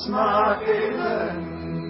واسمع إذا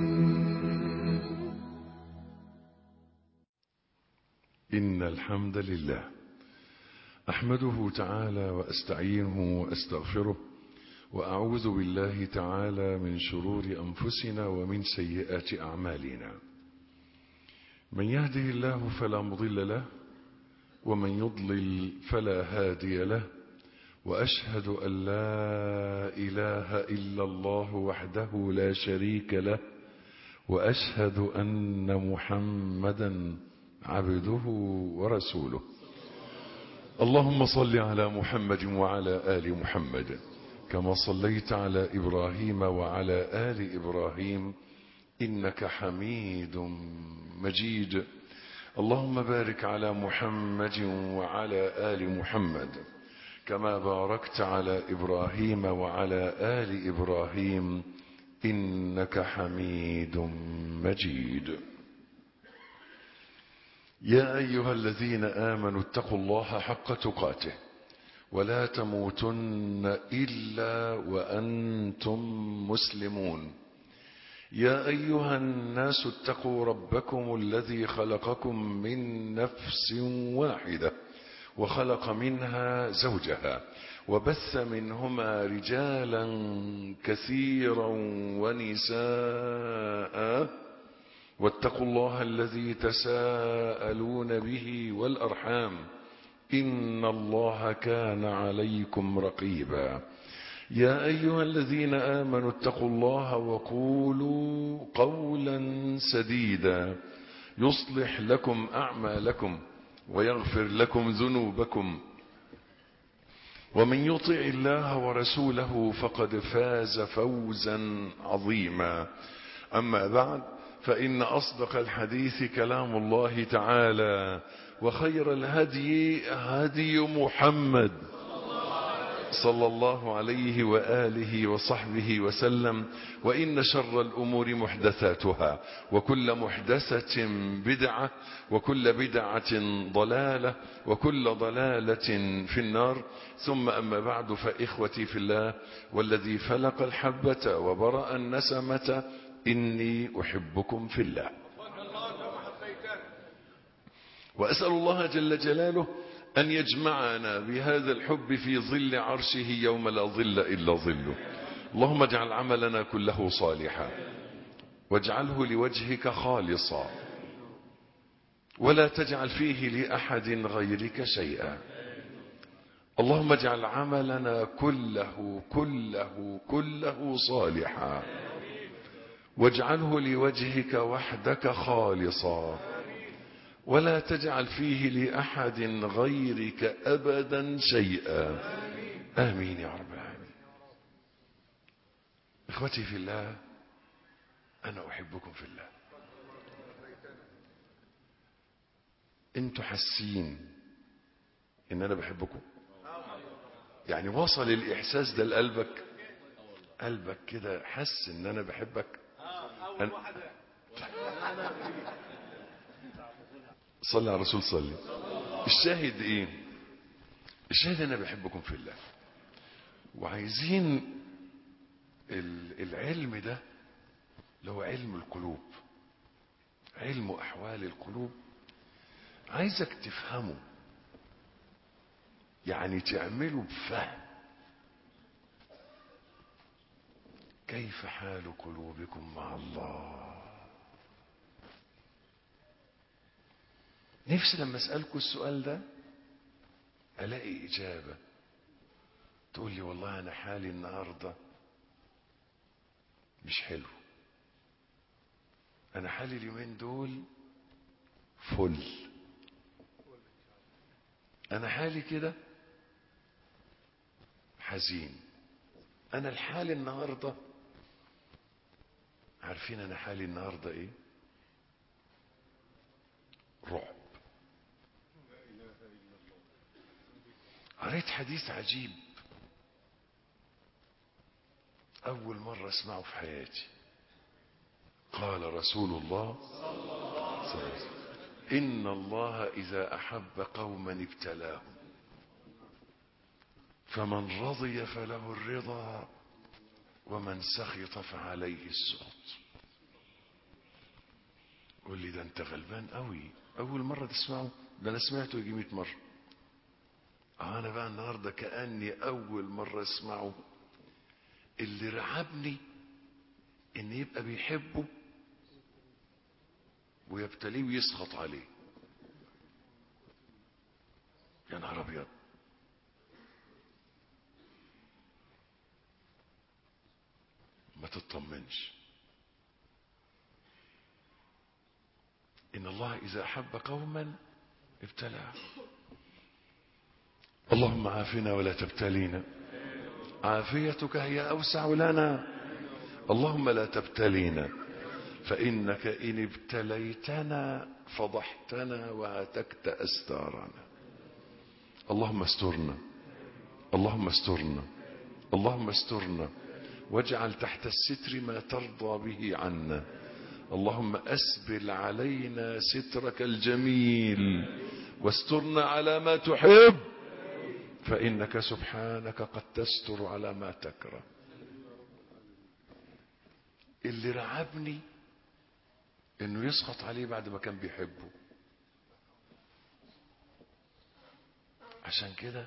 إن الحمد لله أحمده تعالى وأستعينه وأستغفره وأعوذ بالله تعالى من شرور أنفسنا ومن سيئات أعمالنا من يهده الله فلا مضل له ومن يضلل فلا هادي له وأشهد أن لا إله إلا الله وحده لا شريك له وأشهد أن محمدا عبده ورسوله اللهم صل على محمد وعلى آل محمد كما صليت على إبراهيم وعلى آل إبراهيم إنك حميد مجيد اللهم بارك على محمد وعلى آل محمد كما باركت على إبراهيم وعلى آل إبراهيم إنك حميد مجيد يا أيها الذين آمنوا اتقوا الله حق تقاته ولا تموتن إلا وأنتم مسلمون يا أيها الناس اتقوا ربكم الذي خلقكم من نفس واحدة وخلق منها زوجها وبث منهما رجالا كثيرا ونساء واتقوا الله الذي تساءلون به والأرحام إن الله كان عليكم رقيبا يا أيها الذين آمنوا اتقوا الله وقولوا قولا سديدا يصلح لكم أعمالكم ويغفر لكم ذنوبكم ومن يطع الله ورسوله فقد فاز فوزا عظيما أما بعد فإن أصدق الحديث كلام الله تعالى وخير الهدي هدي محمد صلى الله عليه وآله وصحبه وسلم وإن شر الأمور محدثاتها وكل محدثة بدعة وكل بدعة ضلالة وكل ضلالة في النار ثم أما بعد فإخوتي في الله والذي فلق الحبة وبرأ النسمة إني أحبكم في الله وأسأل الله جل جلاله أن يجمعنا بهذا الحب في ظل عرشه يوم لا ظل إلا ظله اللهم اجعل عملنا كله صالحا واجعله لوجهك خالصا ولا تجعل فيه لأحد غيرك شيئا اللهم اجعل عملنا كله كله كله صالحا واجعله لوجهك وحدك خالصا ولا تجعل فيه لأحد غيرك أبدا شيئا آمين يا رب العالمين إخوتي في الله أنا أحبكم في الله انتوا حاسين ان انا بحبكم يعني وصل الاحساس ده لقلبك قلبك كده حس ان انا بحبك أن... صلى على الرسول صلي الشاهد ايه الشاهد انا بحبكم في الله وعايزين العلم ده اللي هو علم القلوب علم احوال القلوب عايزك تفهمه يعني تعمله بفهم كيف حال قلوبكم مع الله نفسي لما اسالكم السؤال ده الاقي اجابه تقول لي والله انا حالي النهارده مش حلو انا حالي اليومين دول فل انا حالي كده حزين انا الحال النهارده عارفين انا حالي النهارده ايه رعب قريت حديث عجيب اول مره اسمعه في حياتي قال رسول الله صلى الله عليه وسلم ان الله اذا احب قوما ابتلاهم فمن رضي فله الرضا ومن سخط فعليه السخط قول لي ده انت غلبان قوي اول مرة تسمعه ده انا سمعته يجي 100 مرة انا بقى النهاردة كأني اول مرة اسمعه اللي رعبني ان يبقى بيحبه ويبتليه ويسخط عليه يا نهار ابيض ما تطمنش ان الله اذا احب قوما ابتلاه اللهم عافنا ولا تبتلينا عافيتك هي اوسع لنا اللهم لا تبتلينا فانك ان ابتليتنا فضحتنا وهتكت استارنا اللهم استرنا اللهم استرنا اللهم استرنا واجعل تحت الستر ما ترضى به عنا اللهم اسبل علينا سترك الجميل واسترنا على ما تحب فانك سبحانك قد تستر على ما تكره اللي رعبني انه يسخط عليه بعد ما كان بيحبه عشان كده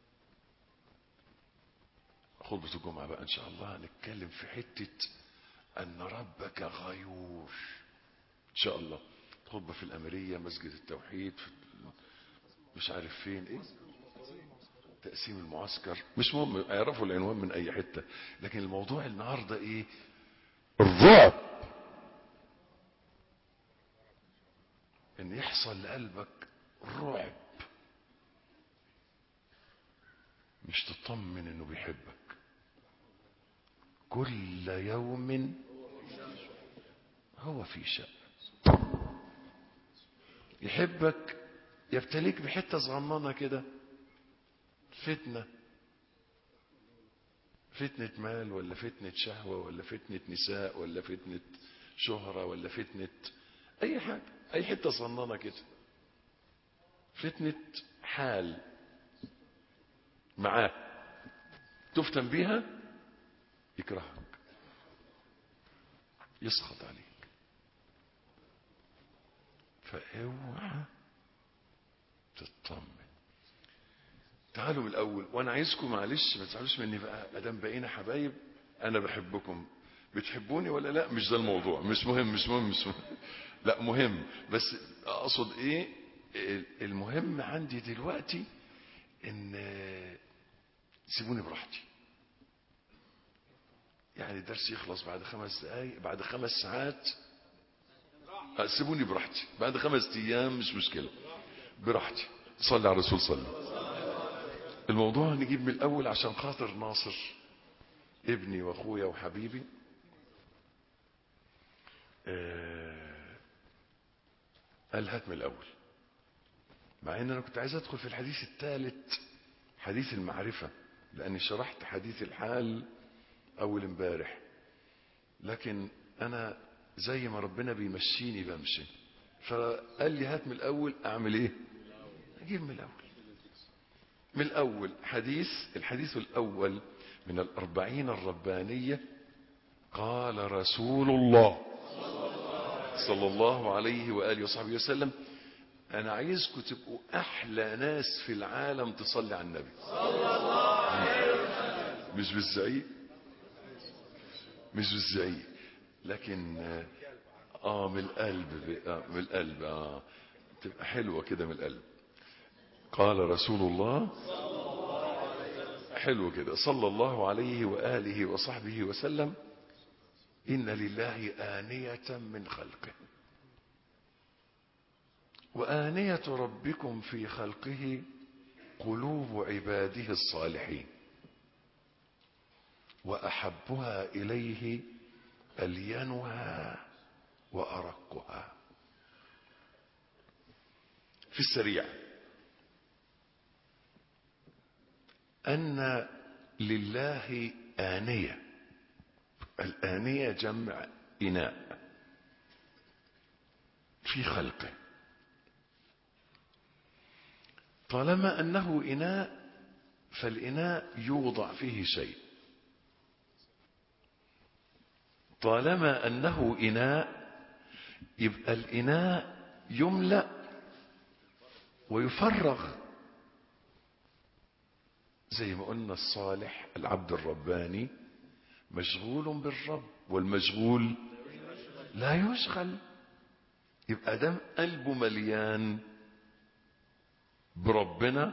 خطبة الجمعة بقى ان شاء الله هنتكلم في حتة ان ربك غيور ان شاء الله خطبة في الاميرية مسجد التوحيد في مش عارف فين ايه تقسيم المعسكر مش مهم يعرفوا العنوان من اي حتة لكن الموضوع النهاردة ايه الرعب ان يحصل لقلبك رعب مش تطمن انه بيحبك كل يوم هو في شأن يحبك يبتليك بحتة صغننة كده فتنة فتنة مال ولا فتنة شهوة ولا فتنة نساء ولا فتنة شهرة ولا فتنة أي حاجة أي حتة صغننة كده فتنة حال معاه تفتن بيها يكرهك يسخط عليك فاوعى تطمن تعالوا من الاول وانا عايزكم معلش ما تزعلوش مني بقى ادام بقينا حبايب انا بحبكم بتحبوني ولا لا مش ده الموضوع مش مهم مش مهم مش مهم لا مهم بس اقصد ايه المهم عندي دلوقتي ان سيبوني براحتي يعني الدرس يخلص بعد خمس دقايق بعد خمس ساعات سيبوني براحتي بعد خمس ايام مش مشكلة براحتي صلي على الرسول صلي الموضوع نجيب من الاول عشان خاطر ناصر ابني واخويا وحبيبي آه قال هات من الاول مع ان انا كنت عايز ادخل في الحديث الثالث حديث المعرفة لاني شرحت حديث الحال اول امبارح لكن انا زي ما ربنا بيمشيني بمشي فقال لي هات من الاول اعمل ايه اجيب من الاول من الاول حديث الحديث الاول من الاربعين الربانية قال رسول الله صلى الله عليه وآله وصحبه وسلم انا عايزكم تبقوا احلى ناس في العالم تصلي على النبي مش بالزعيق مش بالزعيق لكن اه من القلب آه من القلب اه تبقى حلوة كده من القلب قال رسول الله حلو كده صلى الله عليه وآله وصحبه وسلم إن لله آنية من خلقه وآنية ربكم في خلقه قلوب عباده الصالحين وأحبها إليه ألينها وأرقها في السريع أن لله آنية الآنية جمع إناء في خلقه طالما أنه إناء فالإناء يوضع فيه شيء طالما أنه إناء يبقى الإناء يملأ ويفرغ زي ما قلنا الصالح العبد الرباني مشغول بالرب والمشغول لا يشغل يبقى دم قلبه مليان بربنا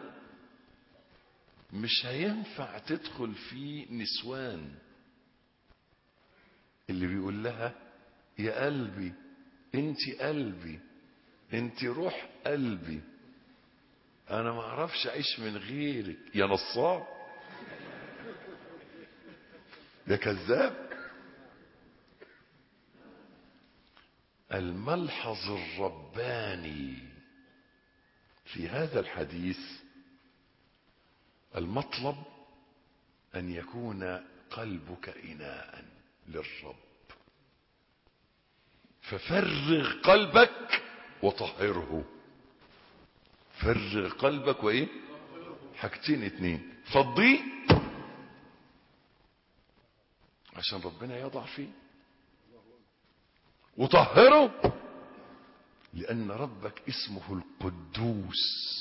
مش هينفع تدخل فيه نسوان اللي بيقول لها يا قلبي انت قلبي انت روح قلبي انا ما اعرفش اعيش من غيرك يا نصاب يا كذاب الملحظ الرباني في هذا الحديث المطلب ان يكون قلبك اناء للرب ففرغ قلبك وطهره فرغ قلبك وايه حاجتين اتنين فضيه عشان ربنا يضع فيه وطهره لأن ربك اسمه القدوس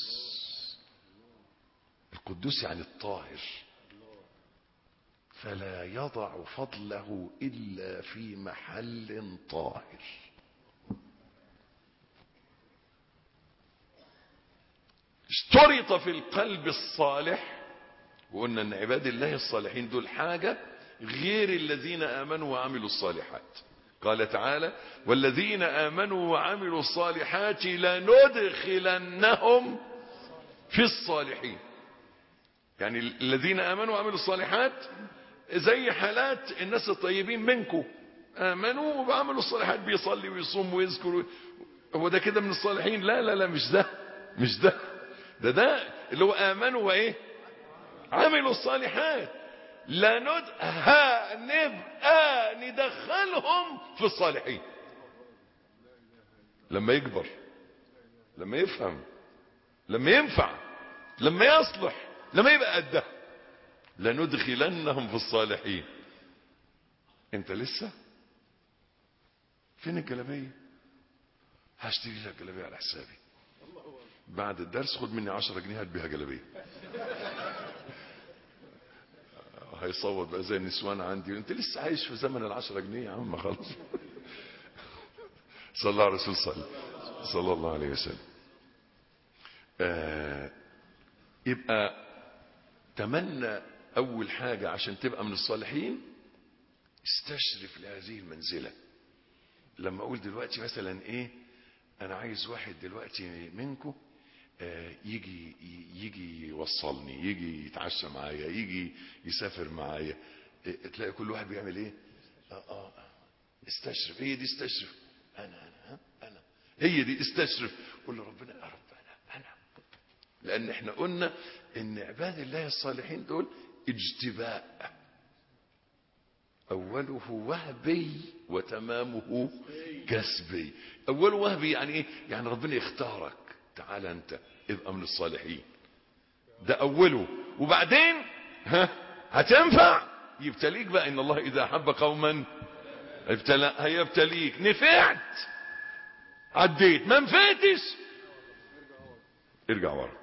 القدوس يعني الطاهر فلا يضع فضله إلا في محل طاهر اشترط في القلب الصالح وقلنا ان عباد الله الصالحين دول حاجة غير الذين آمنوا وعملوا الصالحات قال تعالى والذين آمنوا وعملوا الصالحات لندخلنهم في الصالحين يعني الذين آمنوا وعملوا الصالحات زي حالات الناس الطيبين منكم آمنوا وعملوا الصالحات بيصلي ويصوم ويذكر هو ده كده من الصالحين لا لا لا مش ده مش ده ده ده اللي هو آمنوا وإيه عملوا الصالحات لند ها نبقى ندخلهم في الصالحين لما يكبر لما يفهم لما ينفع لما يصلح لما يبقى قده لندخلنهم في الصالحين انت لسه فين الجلابيه هشتري لك جلابيه على حسابي بعد الدرس خد مني عشرة جنيه هات بيها جلابيه هيصوت بقى زي النسوان عندي انت لسه عايش في زمن العشرة جنيه يا عم خلاص صلى الله على رسول صلى صلى الله عليه وسلم آه يبقى تمنى اول حاجة عشان تبقى من الصالحين استشرف لهذه المنزلة لما اقول دلوقتي مثلا ايه انا عايز واحد دلوقتي منكم يجي يجي يوصلني يجي يتعشى معايا يجي يسافر معايا تلاقي كل واحد بيعمل ايه اه اه استشرف هي دي استشرف انا انا انا هي دي استشرف قول لربنا يا رب انا انا لان احنا قلنا ان عباد الله الصالحين دول اجتباء اوله وهبي وتمامه كسبي اوله وهبي يعني ايه يعني ربنا يختارك تعال انت ابقى من الصالحين ده اوله وبعدين ها هتنفع يبتليك بقى ان الله اذا احب قوما ابتلى هيبتليك نفعت عديت ما نفعتش ارجع ورا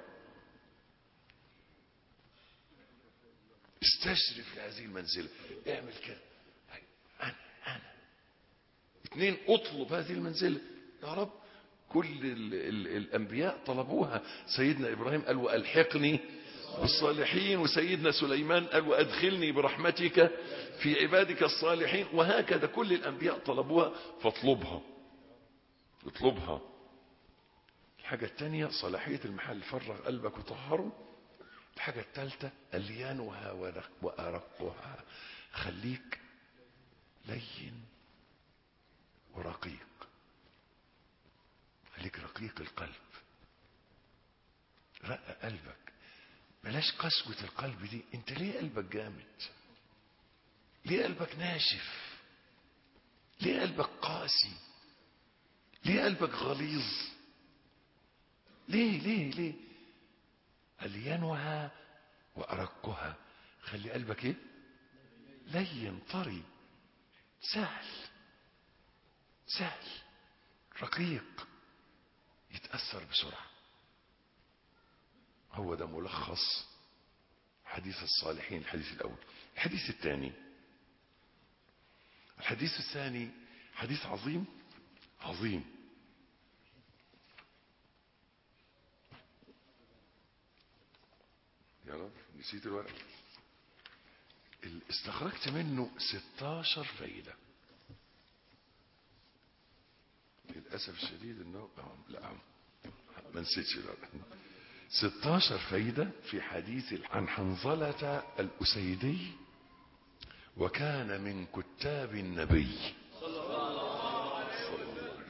استشرف لهذه المنزلة اعمل كده انا انا اثنين اطلب هذه المنزلة يا رب كل ال ال الانبياء طلبوها سيدنا ابراهيم قال والحقني بالصالحين وسيدنا سليمان قال وادخلني برحمتك في عبادك الصالحين وهكذا كل الانبياء طلبوها فاطلبها اطلبها الحاجة الثانية صلاحية المحل فرغ قلبك وطهره الحاجة الثالثة أليانها وأرقها خليك لين ورقيق خليك رقيق القلب رق قلبك بلاش قسوة القلب دي انت ليه قلبك جامد ليه قلبك ناشف ليه قلبك قاسي ليه قلبك غليظ ليه ليه ليه ألينها وأرقها خلي قلبك ايه لين طري سهل سهل رقيق يتأثر بسرعة هو ده ملخص حديث الصالحين الحديث الأول الحديث الثاني الحديث الثاني حديث عظيم عظيم يا رب نسيت الورق استخرجت منه 16 فايدة للأسف الشديد انه لا ما نسيتش الورق 16 فايدة في حديث عن حنظلة الأسيدي وكان من كتاب النبي صلى الله عليه وسلم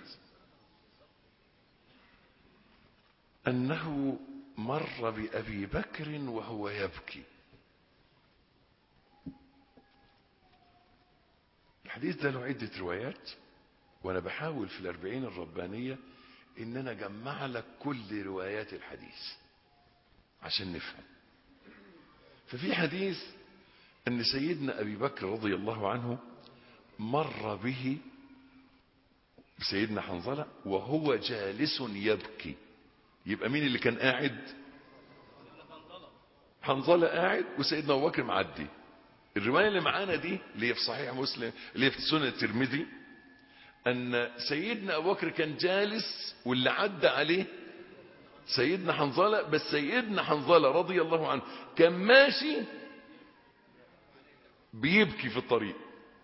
أنه مر بأبي بكر وهو يبكي الحديث ده له عدة روايات وأنا بحاول في الأربعين الربانية إن أنا أجمع لك كل روايات الحديث عشان نفهم ففي حديث أن سيدنا أبي بكر رضي الله عنه مر به سيدنا حنظلة وهو جالس يبكي يبقى مين اللي كان قاعد حنظلة قاعد وسيدنا أبو بكر معدي الرواية اللي معانا دي اللي هي في صحيح مسلم اللي هي في سنة الترمذي أن سيدنا أبو بكر كان جالس واللي عدى عليه سيدنا حنظلة بس سيدنا حنظلة رضي الله عنه كان ماشي بيبكي في الطريق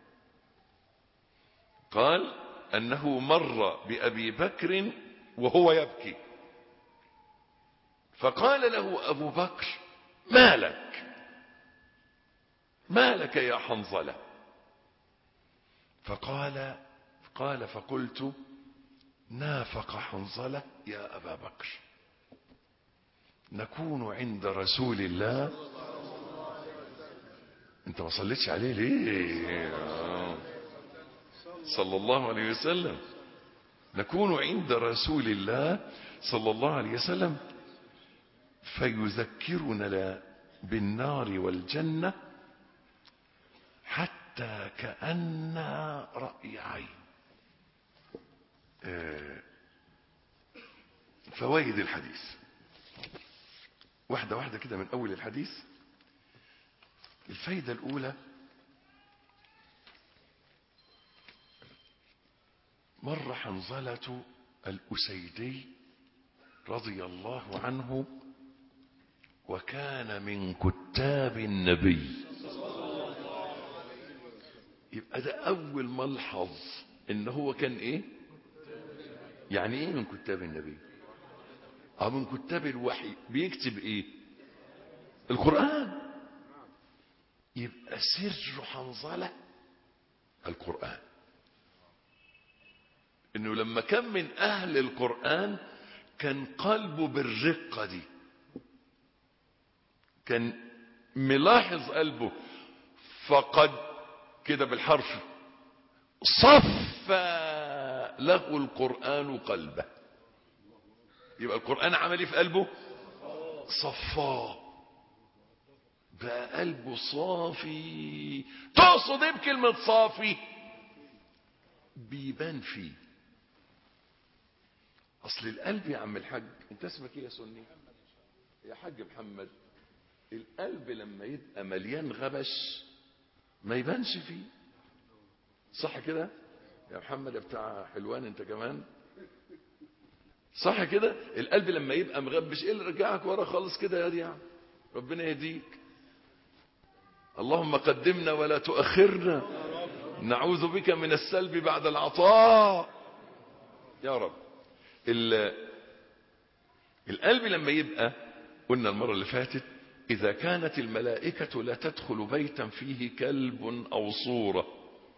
قال أنه مر بأبي بكر وهو يبكي فقال له أبو بكر ما لك ما لك يا حنظلة فقال قال فقلت نافق حنظلة يا أبا بكر نكون عند رسول الله انت ما صليتش عليه ليه صلى الله عليه وسلم نكون عند رسول الله صلى الله عليه وسلم فيذكرنا بالنار والجنة حتى كأن رأي عين فوائد الحديث واحدة واحدة كده من أول الحديث الفايدة الأولى مر حنظلة الأسيدي رضي الله عنه وكان من كتاب النبي يبقى ده أول ملحظ إن هو كان إيه يعني إيه من كتاب النبي أو من كتاب الوحي بيكتب إيه القرآن يبقى سر حنظلة القرآن انه لما كان من اهل القرآن كان قلبه بالرقة دي كان ملاحظ قلبه فقد كده بالحرف صفى له القرآن قلبه يبقى القرآن عمل ايه في قلبه صفاه بقى قلبه صافي تقصد ايه بكلمة صافي بيبان فيه اصل القلب يا عم الحاج انت اسمك ايه يا سني يا حاج محمد القلب لما يبقى مليان غبش ما يبانش فيه صح كده يا محمد يا بتاع حلوان انت كمان صح كده القلب لما يبقى مغبش ايه اللي رجعك ورا خالص كده يا دي يعني ربنا يهديك اللهم قدمنا ولا تؤخرنا نعوذ بك من السلب بعد العطاء يا رب القلب لما يبقى قلنا المرة اللي فاتت إذا كانت الملائكة لا تدخل بيتا فيه كلب أو صورة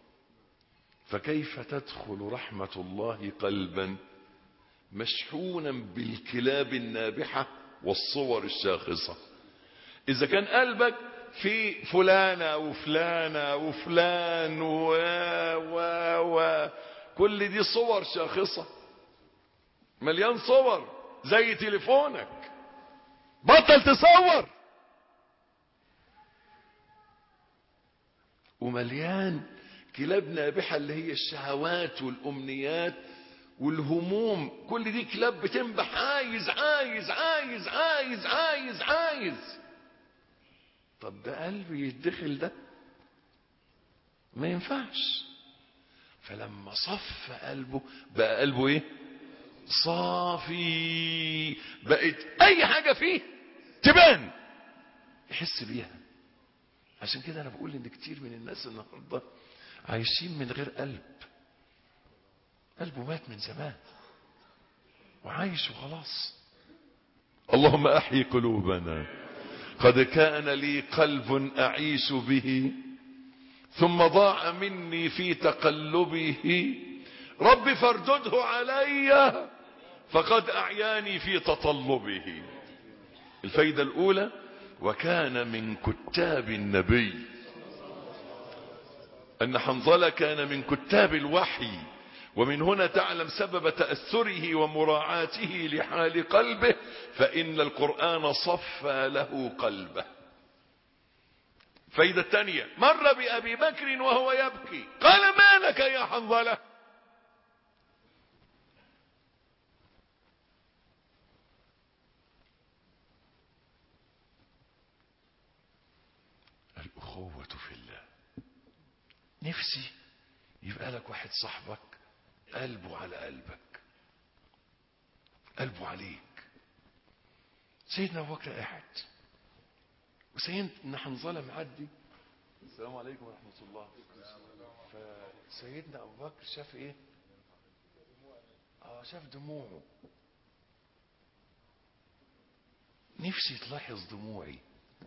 فكيف تدخل رحمة الله قلبا مشحونا بالكلاب النابحة والصور الشاخصة إذا كان قلبك في فلانة وفلانة وفلان و و و كل دي صور شاخصة مليان صور زي تليفونك بطل تصور ومليان كلاب نابحة اللي هي الشهوات والأمنيات والهموم كل دي كلاب بتنبح عايز عايز عايز عايز عايز عايز طب ده قلب يتدخل ده ما ينفعش فلما صف قلبه بقى قلبه ايه صافي بقت اي حاجة فيه تبان يحس بيها عشان كده انا بقول ان كتير من الناس النهارده عايشين من غير قلب قلبه مات من زمان وعايش وخلاص اللهم احيي قلوبنا قد كان لي قلب اعيش به ثم ضاع مني في تقلبه رب فاردده علي فقد اعياني في تطلبه الفايدة الاولى وكان من كتاب النبي ان حنظلة كان من كتاب الوحي ومن هنا تعلم سبب تأثره ومراعاته لحال قلبه فإن القرآن صفى له قلبه فايدة الثانية مر بأبي بكر وهو يبكي قال ما لك يا حنظلة الأخوة في الله نفسي يبقى لك واحد صاحبك قلبه على قلبك قلبه عليك سيدنا ابو بكر قاعد وسيدنا حنظله معدي السلام عليكم ورحمه الله فسيدنا ابو بكر شاف ايه اه شاف دموعه نفسي تلاحظ دموعي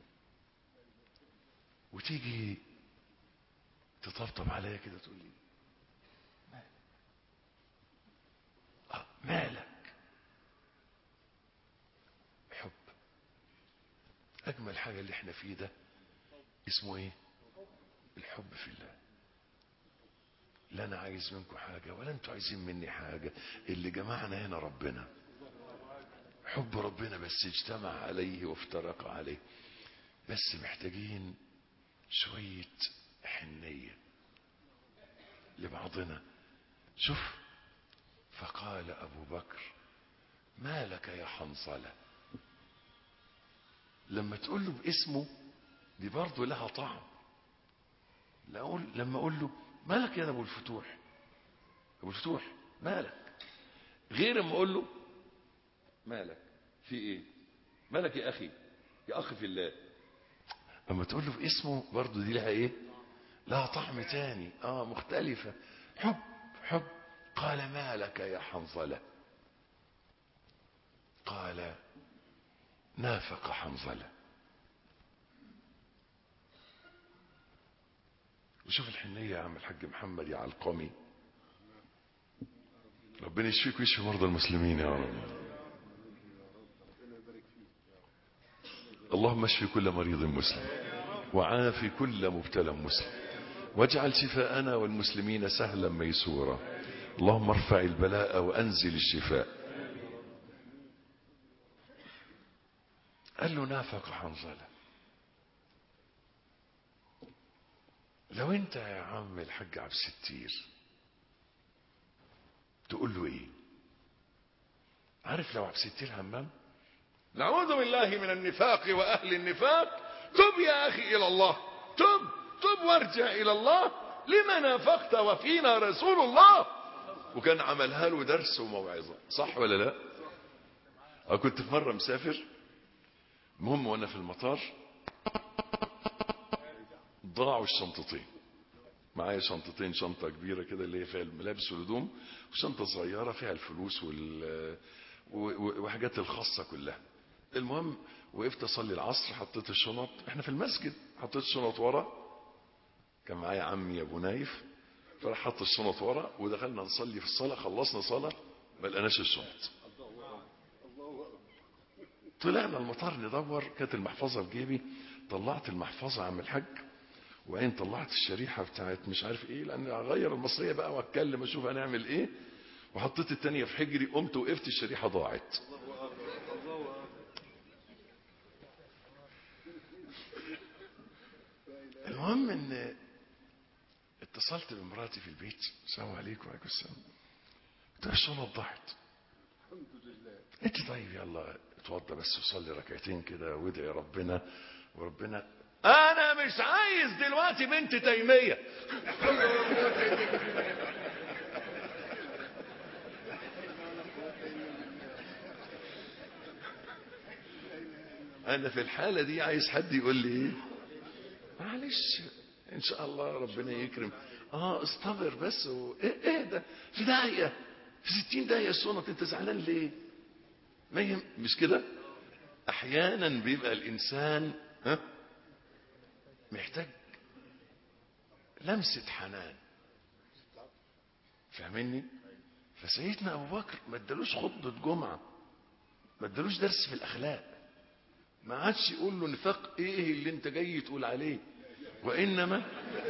وتيجي تطبطب عليا كده تقول لي آه مالك حب اجمل حاجة اللي احنا فيه ده اسمه ايه الحب في الله لا انا عايز منكم حاجة ولا انتوا عايزين مني حاجة اللي جمعنا هنا ربنا حب ربنا بس اجتمع عليه وافترق عليه بس محتاجين شوية حنية لبعضنا شوف فقال أبو بكر ما لك يا حنظلة لما تقول له باسمه دي برضه لها طعم لا أقول لما أقول له مالك يا أبو الفتوح أبو الفتوح مالك غير ما أقول له مالك في إيه مالك يا أخي يا أخي في الله اما تقول له باسمه برضه دي لها ايه لها طعم تاني اه مختلفة حب حب قال ما لك يا حنظلة قال نافق حنظلة وشوف الحنية يا عم الحاج محمد يا علقمي ربنا يشفيك ويشفي مرضى المسلمين يا رب اللهم اشف كل مريض مسلم وعافي كل مبتلى مسلم واجعل شفاءنا والمسلمين سهلا ميسورا اللهم ارفع البلاء وانزل الشفاء قال له نافق حنظلة لو انت يا عم الحاج عبد الستير تقول له ايه عارف لو عبد الستير همام نعوذ بالله من النفاق واهل النفاق تب يا اخي الى الله تب تب وارجع الى الله لما نافقت وفينا رسول الله وكان عملها له درس وموعظه صح ولا لا أه كنت في مره مسافر المهم وانا في المطار ضاعوا الشنطتين معايا شنطتين شنطه كبيره كده اللي هي فيها الملابس والهدوم وشنطه صغيره فيها الفلوس وال وحاجات الخاصه كلها المهم وقفت اصلي العصر حطيت الشنط احنا في المسجد حطيت الشنط ورا كان معايا عمي ابو نايف فراح حط الشنط ورا ودخلنا نصلي في الصلاه خلصنا صلاه ما لقيناش الشنط طلعنا المطار ندور كانت المحفظه في جيبي طلعت المحفظه عم الحاج وبعدين طلعت الشريحه بتاعت مش عارف ايه لان اغير المصريه بقى واتكلم اشوف هنعمل ايه وحطيت التانية في حجري قمت وقفت الشريحه ضاعت المهم ان اتصلت بمراتي في البيت السلام عليكم وعليكم السلام قلت لها الشنط ضاعت قلت لي طيب يلا اتوضى بس وصلي ركعتين كده وادعي ربنا وربنا انا مش عايز دلوقتي بنت تيميه انا في الحاله دي عايز حد يقول لي ايه معلش ان شاء الله ربنا يكرم اه اصطبر بس و... ايه ايه ده في داهيه في ستين داهيه السنط انت زعلان ليه ما يهم مش كده احيانا بيبقى الانسان ها محتاج لمسه حنان فاهمني فسيدنا ابو بكر ما ادالوش خطبه جمعه ما ادالوش درس في الاخلاق ما عادش يقول له نفاق ايه اللي انت جاي تقول عليه وانما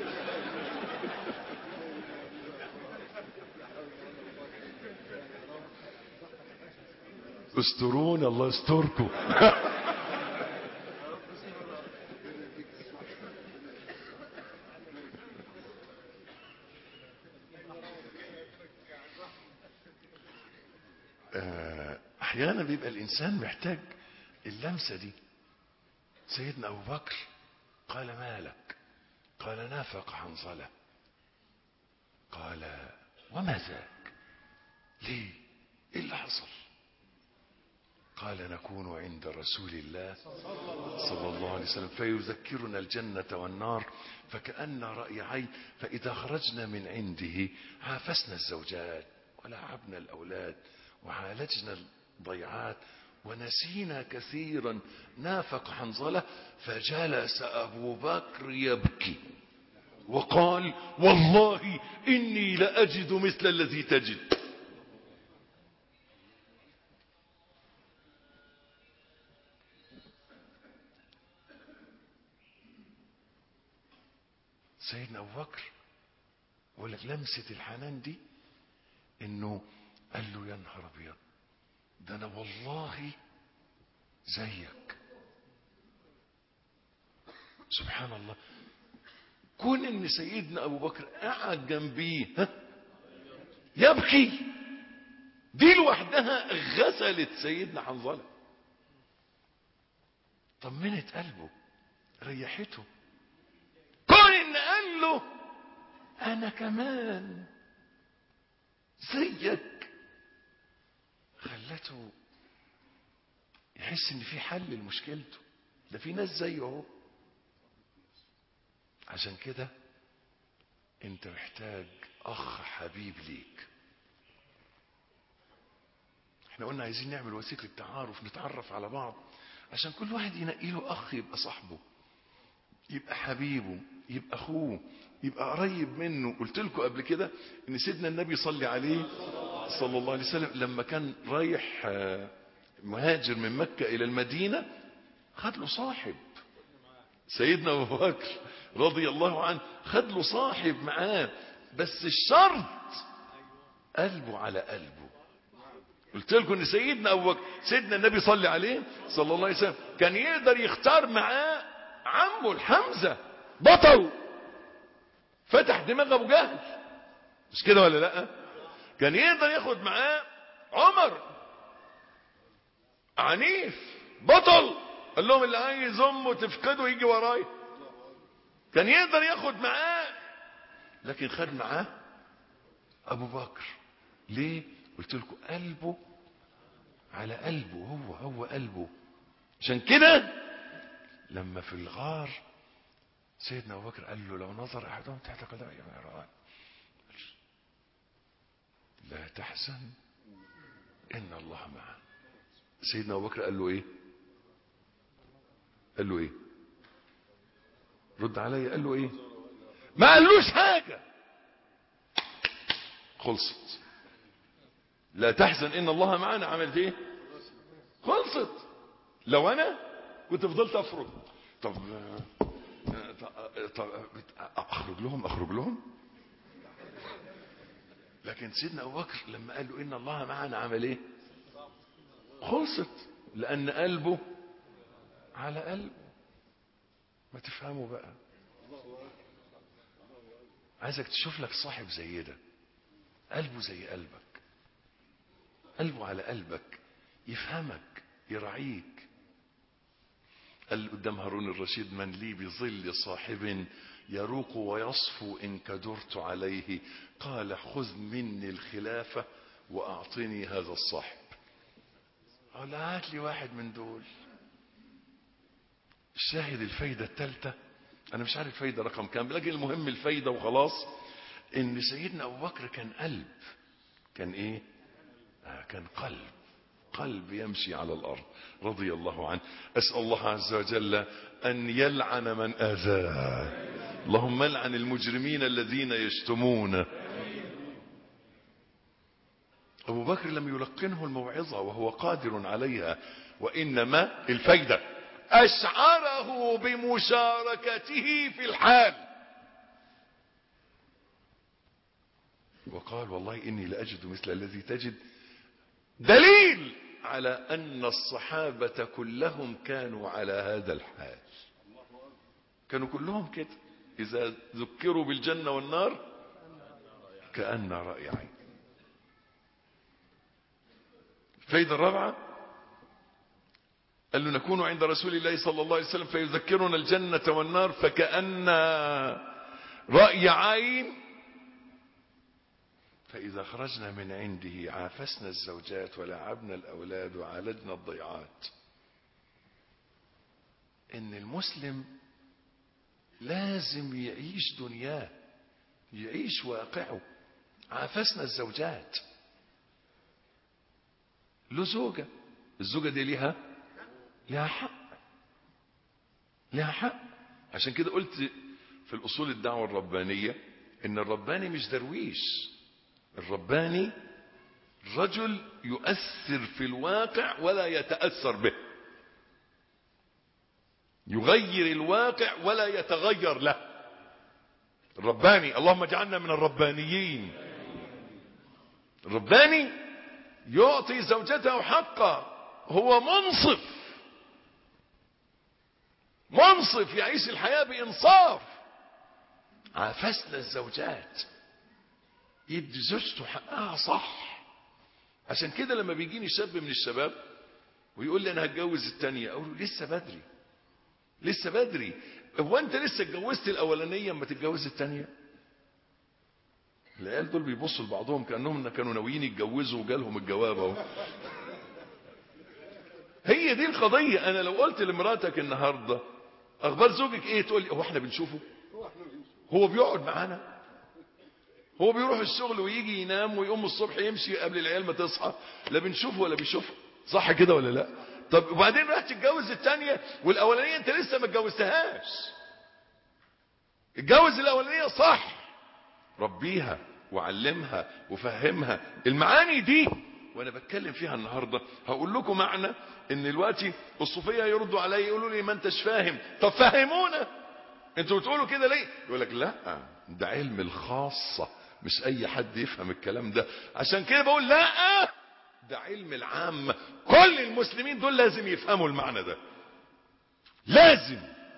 استرون الله يستركم احيانا بيبقى الانسان محتاج اللمسه دي سيدنا ابو بكر قال ما لك قال نافق حنظله قال وما ذاك ليه ايه اللي حصل قال نكون عند رسول الله صلى الله عليه وسلم فيذكرنا الجنة والنار فكأن رأي عين فإذا خرجنا من عنده عافسنا الزوجات ولعبنا الأولاد وعالجنا الضيعات ونسينا كثيرا نافق حنظلة فجلس أبو بكر يبكي وقال والله إني لأجد مثل الذي تجد سيدنا أبو بكر يقول لك لمسة الحنان دي إنه قال له يا نهار أبيض ده أنا والله زيك سبحان الله كون ان سيدنا ابو بكر قعد جنبيه ها يبكي دي لوحدها غسلت سيدنا حنظله طمنت قلبه ريحته كون ان قال له انا كمان زيك خلته يحس ان في حل لمشكلته ده في ناس زيه اهو عشان كده انت محتاج اخ حبيب ليك احنا قلنا عايزين نعمل وسيله تعارف نتعرف على بعض عشان كل واحد ينقي له اخ يبقى صاحبه يبقى حبيبه يبقى اخوه يبقى قريب منه قلت لكم قبل كده ان سيدنا النبي صلى عليه صلى الله عليه وسلم لما كان رايح مهاجر من مكة الى المدينة خد له صاحب سيدنا ابو بكر رضي الله عنه خد له صاحب معاه بس الشرط قلبه على قلبه قلت لكم ان سيدنا ابو بكر سيدنا النبي صلى عليه صلى الله عليه وسلم كان يقدر يختار معاه عمه الحمزه بطل فتح دماغ ابو جهل مش كده ولا لا كان يقدر ياخد معاه عمر عنيف بطل قال لهم اللي عايز امه تفقده يجي ورايا كان يقدر ياخد معاه لكن خد معاه ابو بكر ليه قلت لكم قلبه على قلبه هو هو قلبه عشان كده لما في الغار سيدنا ابو بكر قال له لو نظر احدهم تحت قدمي ما يرى لا تحزن ان الله معنا سيدنا ابو بكر قال له ايه قال له ايه رد عليا قال له ايه ما قالوش حاجه خلصت لا تحزن ان الله معنا عملت ايه خلصت لو انا كنت فضلت افرج طب طب اخرج لهم اخرج لهم لكن سيدنا ابو بكر لما قال له ان الله معنا عمل ايه خلصت لان قلبه على قلبه ما تفهموا بقى عايزك تشوف لك صاحب زي ده قلبه زي قلبك قلبه على قلبك يفهمك يراعيك قال قدام هارون الرشيد من لي بظل صاحب يروق ويصفو إن كدرت عليه قال خذ مني الخلافة وأعطني هذا الصاحب قال هات لي واحد من دول الشاهد الفايدة الثالثة أنا مش عارف الفايدة رقم كام لكن المهم الفايدة وخلاص إن سيدنا أبو بكر كان قلب كان إيه؟ آه كان قلب قلب يمشي على الأرض رضي الله عنه أسأل الله عز وجل أن يلعن من آذاه اللهم لعن المجرمين الذين يشتمون أبو بكر لم يلقنه الموعظة وهو قادر عليها وإنما الفايدة أشعره بمشاركته في الحال وقال والله إني لأجد مثل الذي تجد دليل على أن الصحابة كلهم كانوا على هذا الحال كانوا كلهم كده إذا ذكروا بالجنة والنار كأن رأي عين الفايدة الرابعة قال له نكون عند رسول الله صلى الله عليه وسلم فيذكرنا الجنة والنار فكأن رأي عين فإذا خرجنا من عنده عافسنا الزوجات ولعبنا الأولاد وعالجنا الضيعات إن المسلم لازم يعيش دنياه يعيش واقعه عافسنا الزوجات له زوجة الزوجة دي ليها لها حق لها حق عشان كده قلت في الأصول الدعوة الربانية إن الرباني مش درويش الرباني رجل يؤثر في الواقع ولا يتأثر به يغير الواقع ولا يتغير له الرباني اللهم اجعلنا من الربانيين الرباني يعطي زوجته حقه هو منصف منصف يعيش الحياة بإنصاف عافسنا الزوجات يدي زوجته حقها صح عشان كده لما بيجيني شاب من الشباب ويقول لي انا هتجوز التانية اقول له لسه بدري لسه بدري هو انت لسه اتجوزت الاولانية اما تتجوز التانية العيال دول بيبصوا لبعضهم كانهم كانوا ناويين يتجوزوا وجالهم الجواب اهو هي دي القضية انا لو قلت لمراتك النهاردة اخبار زوجك ايه تقول لي هو احنا بنشوفه هو بيقعد معانا هو بيروح الشغل ويجي ينام ويقوم الصبح يمشي قبل العيال ما تصحى لا بنشوفه ولا بيشوفه صح كده ولا لا طب وبعدين راح تتجوز الثانيه والاولانيه انت لسه ما اتجوزتهاش اتجوز الاولانيه صح ربيها وعلمها وفهمها المعاني دي وانا بتكلم فيها النهارده هقول لكم معنى ان دلوقتي الصوفيه يردوا عليا يقولوا لي ما انتش فاهم طب فهمونا انتوا بتقولوا كده ليه يقول لك لا ده علم الخاصه مش اي حد يفهم الكلام ده عشان كده بقول لا ده علم العام كل المسلمين دول لازم يفهموا المعنى ده لازم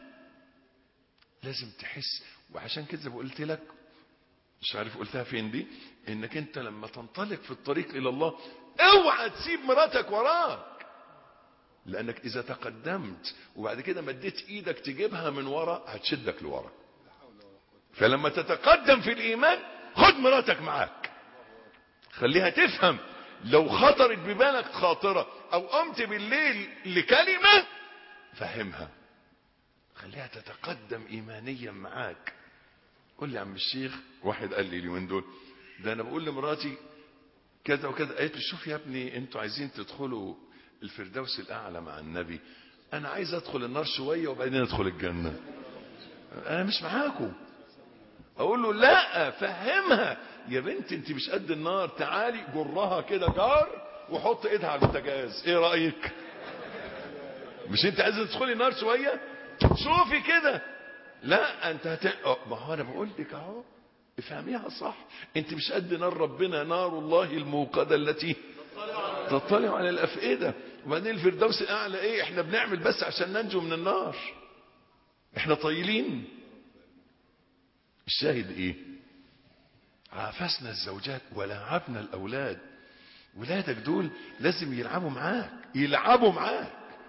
لازم تحس وعشان كده قلت لك مش عارف قلتها فين دي انك انت لما تنطلق في الطريق الى الله اوعى تسيب مراتك وراك لانك اذا تقدمت وبعد كده مديت ايدك تجيبها من ورا هتشدك لورا فلما تتقدم في الايمان خد مراتك معاك خليها تفهم لو خطرت ببالك خاطرة او قمت بالليل لكلمة فهمها خليها تتقدم ايمانيا معاك قول لي يا عم الشيخ واحد قال لي اليومين دول ده انا بقول لمراتي كذا وكذا قالت لي شوف يا ابني انتوا عايزين تدخلوا الفردوس الاعلى مع النبي انا عايز ادخل النار شويه وبعدين ادخل الجنه انا مش معاكم اقول له لا فهمها يا بنت انت مش قد النار تعالي جرها كده جار وحط ايدها على البوتاجاز ايه رايك مش انت عايزه تدخلي النار شويه شوفي كده لا انت هت... ما هو انا بقول لك اهو افهميها صح انت مش قد نار ربنا نار الله الموقدة التي تطلع على الافئدة وبعدين الفردوس الاعلى ايه احنا بنعمل بس عشان ننجو من النار احنا طايلين الشاهد ايه عافسنا الزوجات ولعبنا الاولاد ولادك دول لازم يلعبوا معاك يلعبوا معاك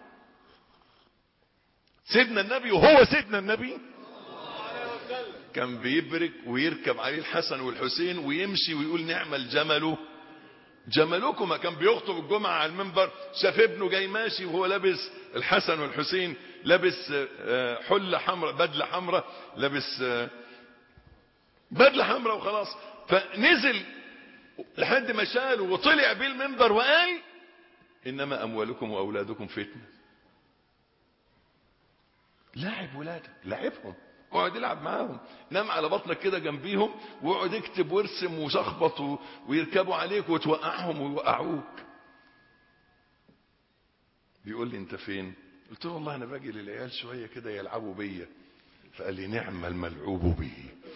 سيدنا النبي وهو سيدنا النبي كان بيبرك ويركب عليه الحسن والحسين ويمشي ويقول نعم الجمل جملكما كان بيخطب الجمعة على المنبر شاف ابنه جاي ماشي وهو لابس الحسن والحسين لابس حلة حمراء بدلة حمراء لابس بدلة حمراء وخلاص فنزل لحد ما شاله وطلع بيه المنبر وقال انما اموالكم واولادكم فتنه لاعب ولادك لاعبهم اقعد العب معاهم نام على بطنك كده جنبيهم واقعد اكتب وارسم وشخبط ويركبوا عليك وتوقعهم ويوقعوك بيقول لي انت فين قلت له والله انا باجي للعيال شويه كده يلعبوا بيا فقال لي نعم الملعوب به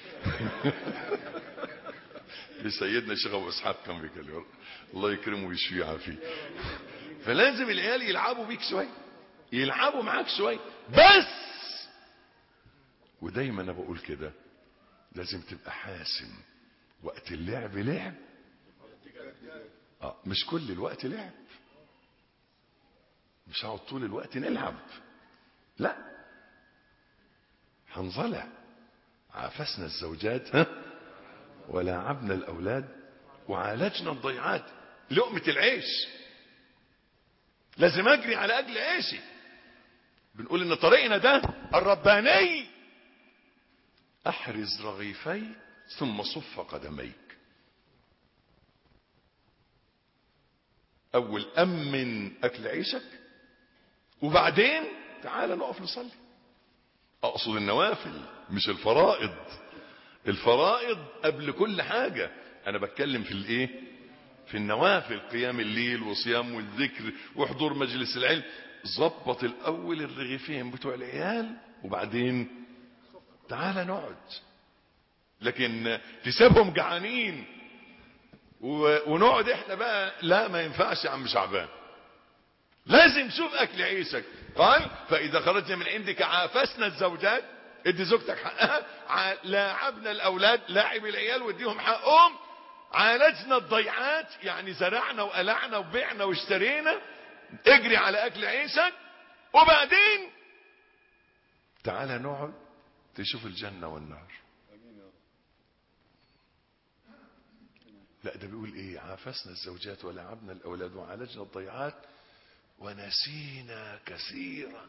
سيدنا الشيخ ابو اسحاق كان بيكلم الله يكرمه ويشفيه ويعافيه فلازم العيال يلعبوا بيك شويه يلعبوا معاك شويه بس ودايما انا بقول كده لازم تبقى حاسم وقت اللعب لعب اه مش كل الوقت لعب مش هقعد طول الوقت نلعب لا حنظلة عافسنا الزوجات ها ولعبنا الاولاد وعالجنا الضيعات لقمة العيش لازم اجري على اجل عيشي بنقول ان طريقنا ده الرباني احرز رغيفيك ثم صف قدميك اول امن اكل عيشك وبعدين تعال نقف نصلي اقصد النوافل مش الفرائض الفرائض قبل كل حاجة انا بتكلم في الايه في النوافل قيام الليل وصيام والذكر وحضور مجلس العلم ظبط الاول الرغيفين بتوع العيال وبعدين تعال نقعد لكن تسيبهم جعانين ونقعد احنا بقى لا ما ينفعش يا عم شعبان لازم شوف اكل عيشك قال فاذا خرجنا من عندك عافسنا الزوجات ادي زوجتك حقها لاعبنا الاولاد لاعب العيال واديهم حقهم عالجنا الضيعات يعني زرعنا وقلعنا وبعنا واشترينا اجري على اكل عيشك وبعدين تعالى نقعد تشوف الجنة والنار لا ده بيقول ايه عافسنا الزوجات ولعبنا الاولاد وعالجنا الضيعات ونسينا كثيرا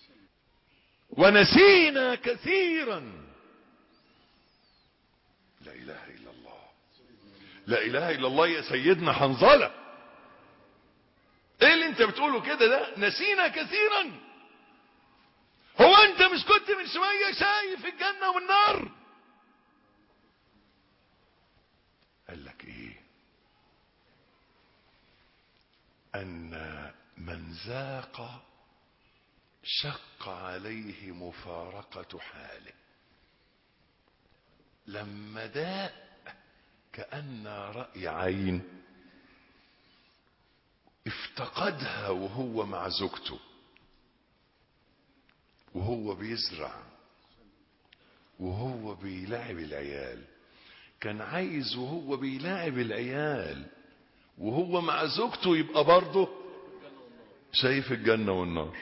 ونسينا كثيرا لا اله الا الله لا اله الا الله يا سيدنا حنظله ايه اللي انت بتقوله كده ده نسينا كثيرا هو انت مش كنت من شوية شايف الجنة والنار قال لك ايه ان من ذاق شق عليه مفارقة حاله لما داء كأن رأي عين افتقدها وهو مع زوجته وهو بيزرع وهو بيلعب العيال كان عايز وهو بيلاعب العيال وهو مع زوجته يبقى برضه شايف الجنة والنار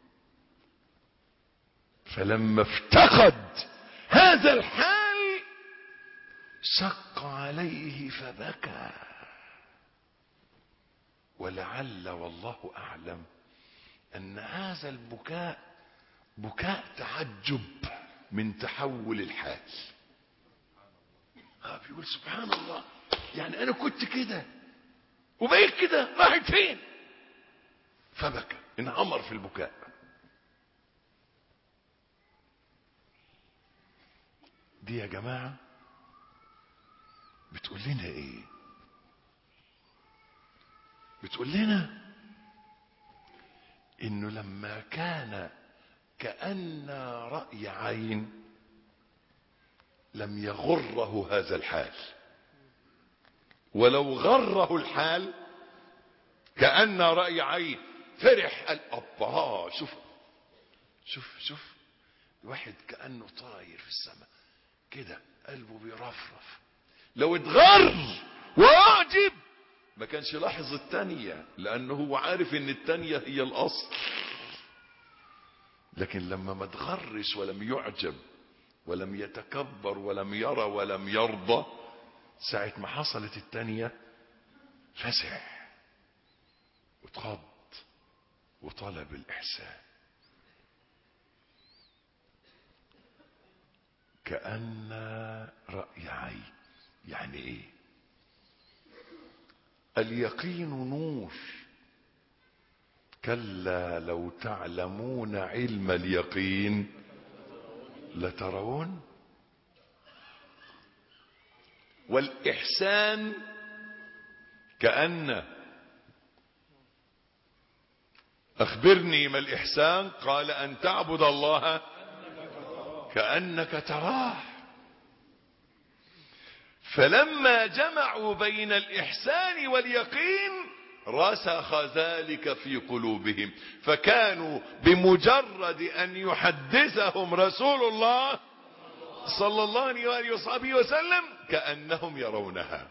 فلما افتقد هذا الحال شق عليه فبكى ولعل والله اعلم ان هذا البكاء بكاء تعجب من تحول الحال اه بيقول سبحان الله يعني انا كنت كده وبقيت كده راحت فين فبكى انهمر في البكاء دي يا جماعة بتقول لنا ايه بتقول لنا انه لما كان كأن رأي عين لم يغره هذا الحال ولو غره الحال كأن رأي عين فرح قال أبا شوف شوف شوف الواحد كأنه طاير في السماء كده قلبه بيرفرف لو اتغر واعجب ما كانش لاحظ التانية لانه هو عارف ان التانية هي الاصل لكن لما ما اتغرش ولم يعجب ولم يتكبر ولم يرى ولم يرضى ساعة ما حصلت التانية فزع واتخض وطلب الإحسان كأن رأي عين يعني ايه اليقين نور كلا لو تعلمون علم اليقين لترون والإحسان كأن أخبرني ما الإحسان قال أن تعبد الله كأنك تراه فلما جمعوا بين الإحسان واليقين رسخ ذلك في قلوبهم فكانوا بمجرد أن يحدثهم رسول الله صلى الله عليه وآله وصحبه وسلم كأنهم يرونها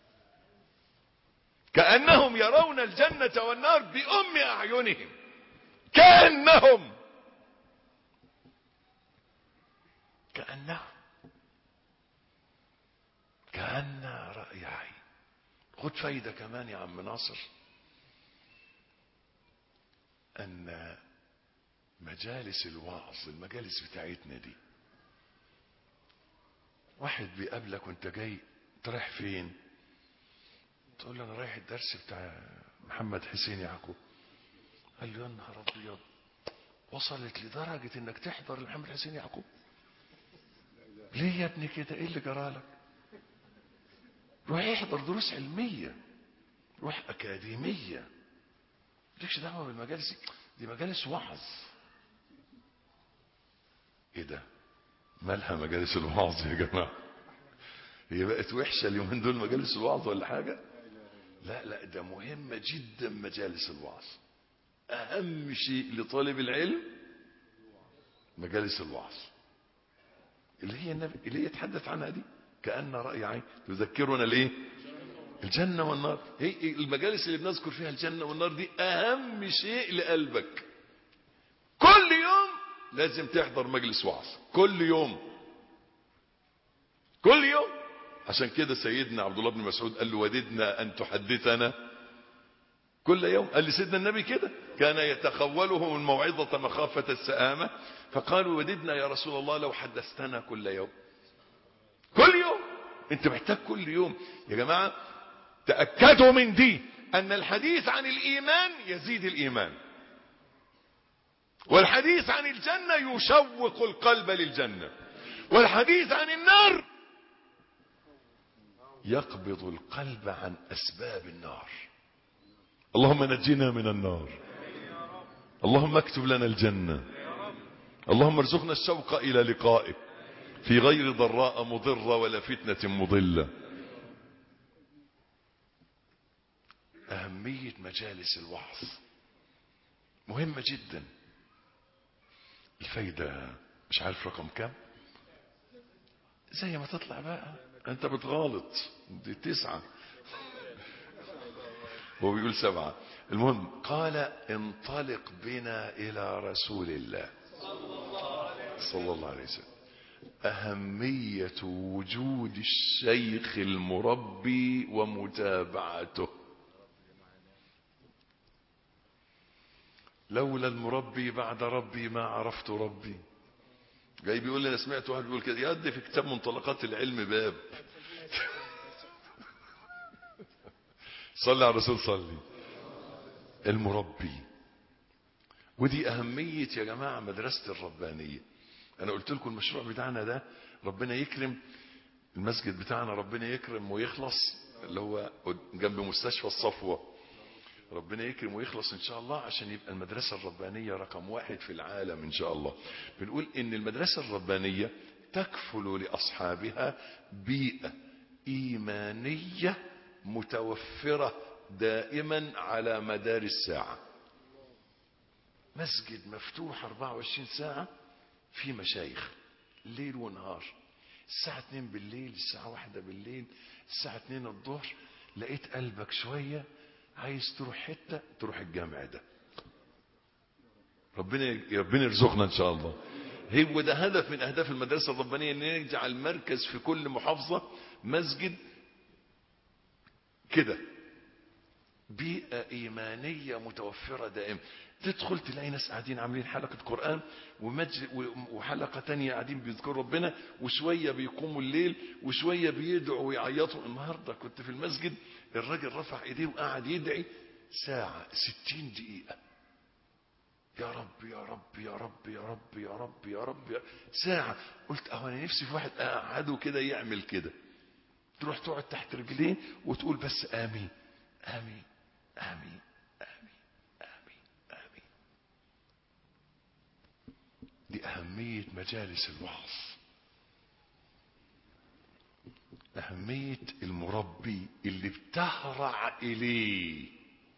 كأنهم يرون الجنة والنار بأم أعينهم كأنهم كأنهم كأن رأي عين خد فايدة كمان يا عم ناصر أن مجالس الوعظ المجالس بتاعتنا دي واحد بيقابلك وانت جاي تروح فين تقول له انا رايح الدرس بتاع محمد حسين يعقوب قال له يا نهار ابيض وصلت لدرجة انك تحضر لمحمد حسين يعقوب ليه يا ابني كده ايه اللي جرالك روح احضر دروس علمية روح اكاديمية ليش دعوة بالمجالس دي دي مجالس وعظ ايه ده مالها مجالس الوعظ يا جماعة هي بقت وحشة اليومين دول مجالس الوعظ ولا حاجة لا لا ده مهمة جدا مجالس الوعظ اهم شيء لطالب العلم مجالس الوعظ اللي هي النبي اللي هي يتحدث عنها دي كأن رأي عين تذكرنا الايه الجنة والنار هي المجالس اللي بنذكر فيها الجنة والنار دي اهم شيء لقلبك كل يوم لازم تحضر مجلس وعظ كل يوم كل يوم عشان كده سيدنا عبد الله بن مسعود قال له وددنا ان تحدثنا كل يوم قال لسيدنا النبي كده كان يتخوله من موعظة مخافة السآمة فقالوا وددنا يا رسول الله لو حدثتنا كل يوم كل يوم انت محتاج كل يوم يا جماعة تأكدوا من دي ان الحديث عن الايمان يزيد الايمان والحديث عن الجنة يشوق القلب للجنة والحديث عن النار يقبض القلب عن اسباب النار اللهم نجنا من النار اللهم اكتب لنا الجنة اللهم ارزقنا الشوق الى لقائك في غير ضراء مضرة ولا فتنة مضلة اهمية مجالس الوعظ مهمة جدا الفايدة مش عارف رقم كام زي ما تطلع بقى انت بتغالط دي تسعة هو بيقول سبعة المهم قال انطلق بنا الى رسول الله صلى الله عليه وسلم اهمية وجود الشيخ المربي ومتابعته لولا المربي بعد ربي ما عرفت ربي جاي بيقول لي انا سمعت واحد بيقول كده يدي في كتاب منطلقات العلم باب صلي على الرسول صلي المربي ودي اهمية يا جماعة مدرسة الربانية انا قلت لكم المشروع بتاعنا ده ربنا يكرم المسجد بتاعنا ربنا يكرم ويخلص اللي هو جنب مستشفى الصفوة ربنا يكرم ويخلص ان شاء الله عشان يبقى المدرسة الربانية رقم واحد في العالم ان شاء الله بنقول ان المدرسة الربانية تكفل لاصحابها بيئة ايمانية متوفرة دائما على مدار الساعة مسجد مفتوح 24 ساعة في مشايخ ليل ونهار الساعة 2 بالليل الساعة واحدة بالليل الساعة 2 الظهر لقيت قلبك شوية عايز تروح حتة تروح الجامع ده ربنا ربنا يرزقنا ان شاء الله هو ده هدف من اهداف المدرسه الربانيه ان نجعل مركز في كل محافظه مسجد كده بيئه ايمانيه متوفره دائما تدخل تلاقي ناس قاعدين عاملين حلقه قران ومجل وحلقه تانية قاعدين بيذكروا ربنا وشويه بيقوموا الليل وشويه بيدعوا ويعيطوا النهارده كنت في المسجد الراجل رفع ايديه وقعد يدعي ساعه ستين دقيقه يا رب يا رب يا رب يا رب يا رب يا رب يا ساعة قلت اه انا نفسي في واحد اقعده كده يعمل كده تروح تقعد تحت رجليه وتقول بس امين امين امين امين امين امين دي اهمية مجالس الوعظ اهمية المربي اللي بتهرع اليه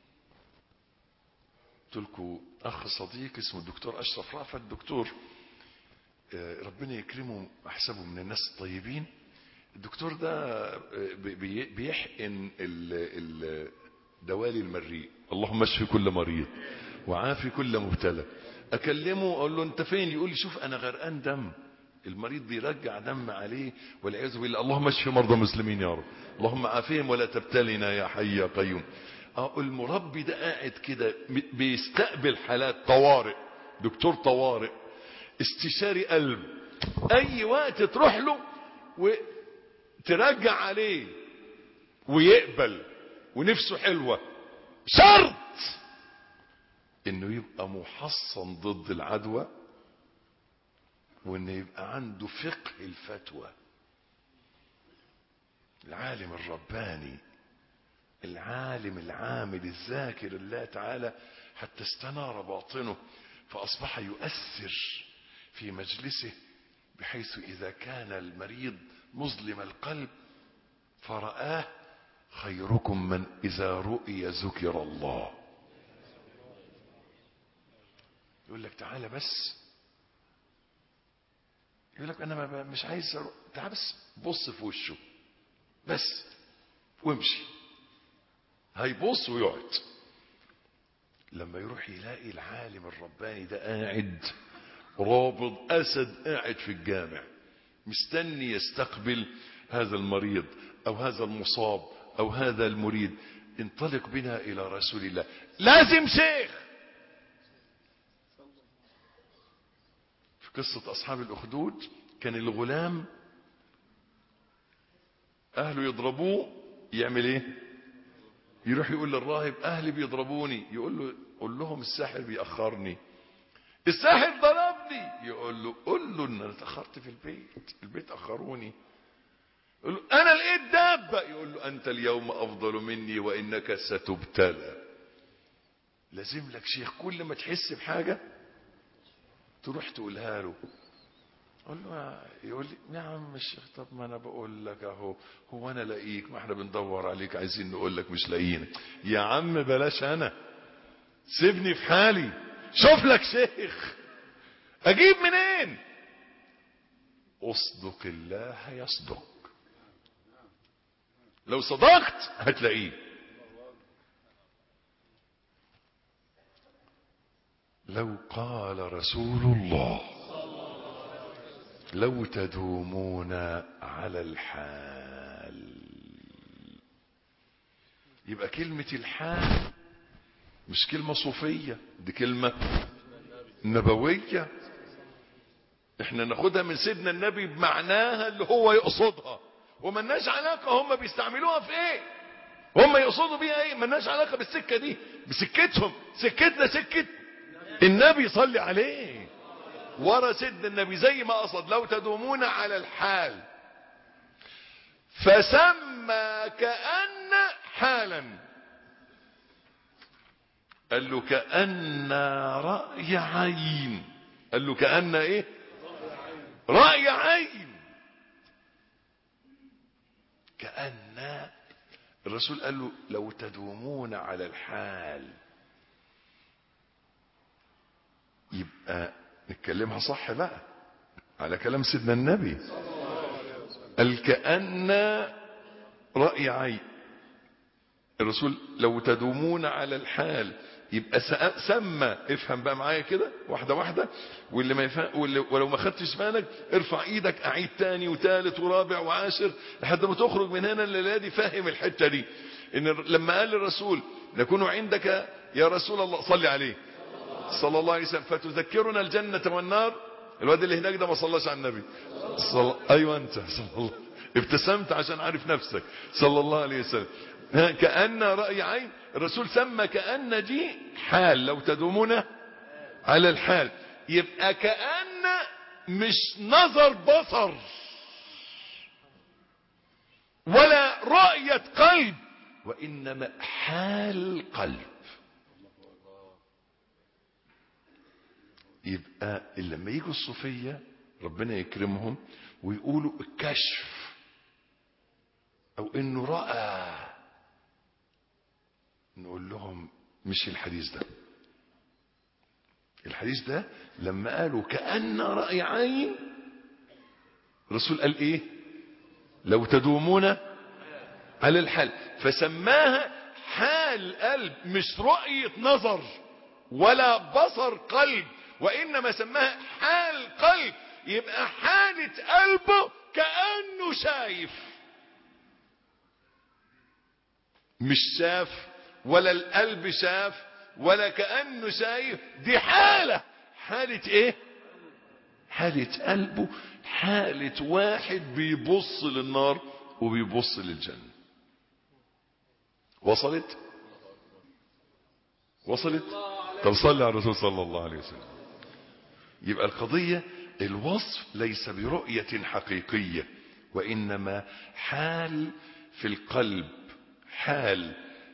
قلت لكم اخ صديق اسمه الدكتور اشرف رأفت الدكتور ربنا يكرمه احسبه من الناس الطيبين الدكتور ده بيحقن دوالي المريء اللهم اشفي كل مريض وعافي كل مبتلى اكلمه اقول له انت فين يقول لي شوف انا غرقان دم المريض بيرجع دم عليه والعياذ بالله اللهم اشف مرضى المسلمين يا رب اللهم عافيهم ولا تبتلنا يا حي يا قيوم المربي ده قاعد كده بيستقبل حالات طوارئ دكتور طوارئ استشاري قلب اي وقت تروح له وترجع عليه ويقبل ونفسه حلوة شرط انه يبقى محصن ضد العدوى وانه يبقى عنده فقه الفتوى العالم الرباني العالم العامل الذاكر الله تعالى حتى استنار باطنه فأصبح يؤثر في مجلسه بحيث إذا كان المريض مظلم القلب فرآه خيركم من إذا رؤي ذكر الله يقول لك تعالى بس يقول لك أنا مش عايز أروح تعالى بس بص في وشه بس وامشي هيبص ويقعد لما يروح يلاقي العالم الرباني ده قاعد رابض اسد قاعد في الجامع مستني يستقبل هذا المريض او هذا المصاب او هذا المريد انطلق بنا الى رسول الله لازم شيخ في قصة اصحاب الاخدود كان الغلام اهله يضربوه يعمل ايه يروح يقول للراهب اهلي بيضربوني يقول له قول لهم الساحر بيأخرني الساحر ضربني يقول له قول له ان انا اتأخرت في البيت البيت اخروني يقول له انا لقيت دابة يقول له انت اليوم افضل مني وانك ستبتلى لازم لك شيخ كل ما تحس بحاجة تروح تقولها له اقول له يقول لي يا عم الشيخ طب ما انا بقول لك اهو هو انا لاقيك ما احنا بندور عليك عايزين نقول لك مش لاقيينك يا عم بلاش انا سيبني في حالي شوف لك شيخ اجيب منين اصدق الله يصدق لو صدقت هتلاقيه لو قال رسول الله لو تدومون على الحال يبقى كلمة الحال مش كلمة صوفية دي كلمة نبوية احنا ناخدها من سيدنا النبي بمعناها اللي هو يقصدها وملناش علاقة هم بيستعملوها في ايه هم يقصدوا بيها ايه ملناش علاقة بالسكة دي بسكتهم سكتنا سكة النبي صلي عليه ورا سيدنا النبي زي ما قصد لو تدومون على الحال فسمى كأن حالا قال له كأن رأي عين قال له كأن ايه رأي عين كأن الرسول قال له لو تدومون على الحال يبقى نتكلمها صح بقى على كلام سيدنا النبي قال كأن رأي عين الرسول لو تدومون على الحال يبقى سمى افهم بقى معايا كده واحده واحده واللي ما يفهم واللي ولو ما خدتش بالك ارفع ايدك اعيد تاني وتالت ورابع وعاشر لحد ما تخرج من هنا الليله دي فاهم الحته دي ان لما قال الرسول نكون عندك يا رسول الله صلي عليه صلى الله عليه وسلم فتذكرنا الجنه والنار الواد اللي هناك ده ما صلاش على النبي صل... ايوه انت صلى الله ابتسمت عشان عارف نفسك صلى الله عليه وسلم كأن رأي عين الرسول سمى كأن دي حال لو تدومون على الحال يبقى كأن مش نظر بصر ولا رؤية قلب وإنما حال قلب يبقى لما يجوا الصوفية ربنا يكرمهم ويقولوا الكشف او انه رأى نقول لهم مش الحديث ده الحديث ده لما قالوا كأن رأي عين الرسول قال ايه لو تدومون على الحال فسماها حال قلب مش رؤية نظر ولا بصر قلب وإنما سماها حال قلب يبقى حالة قلبه كأنه شايف مش شاف ولا القلب شاف ولا كأنه شايف دي حالة حالة ايه حالة قلبه حالة واحد بيبص للنار وبيبص للجنة وصلت وصلت طب صلي على الرسول صلى الله عليه وسلم يبقى القضية الوصف ليس برؤية حقيقية وإنما حال في القلب حال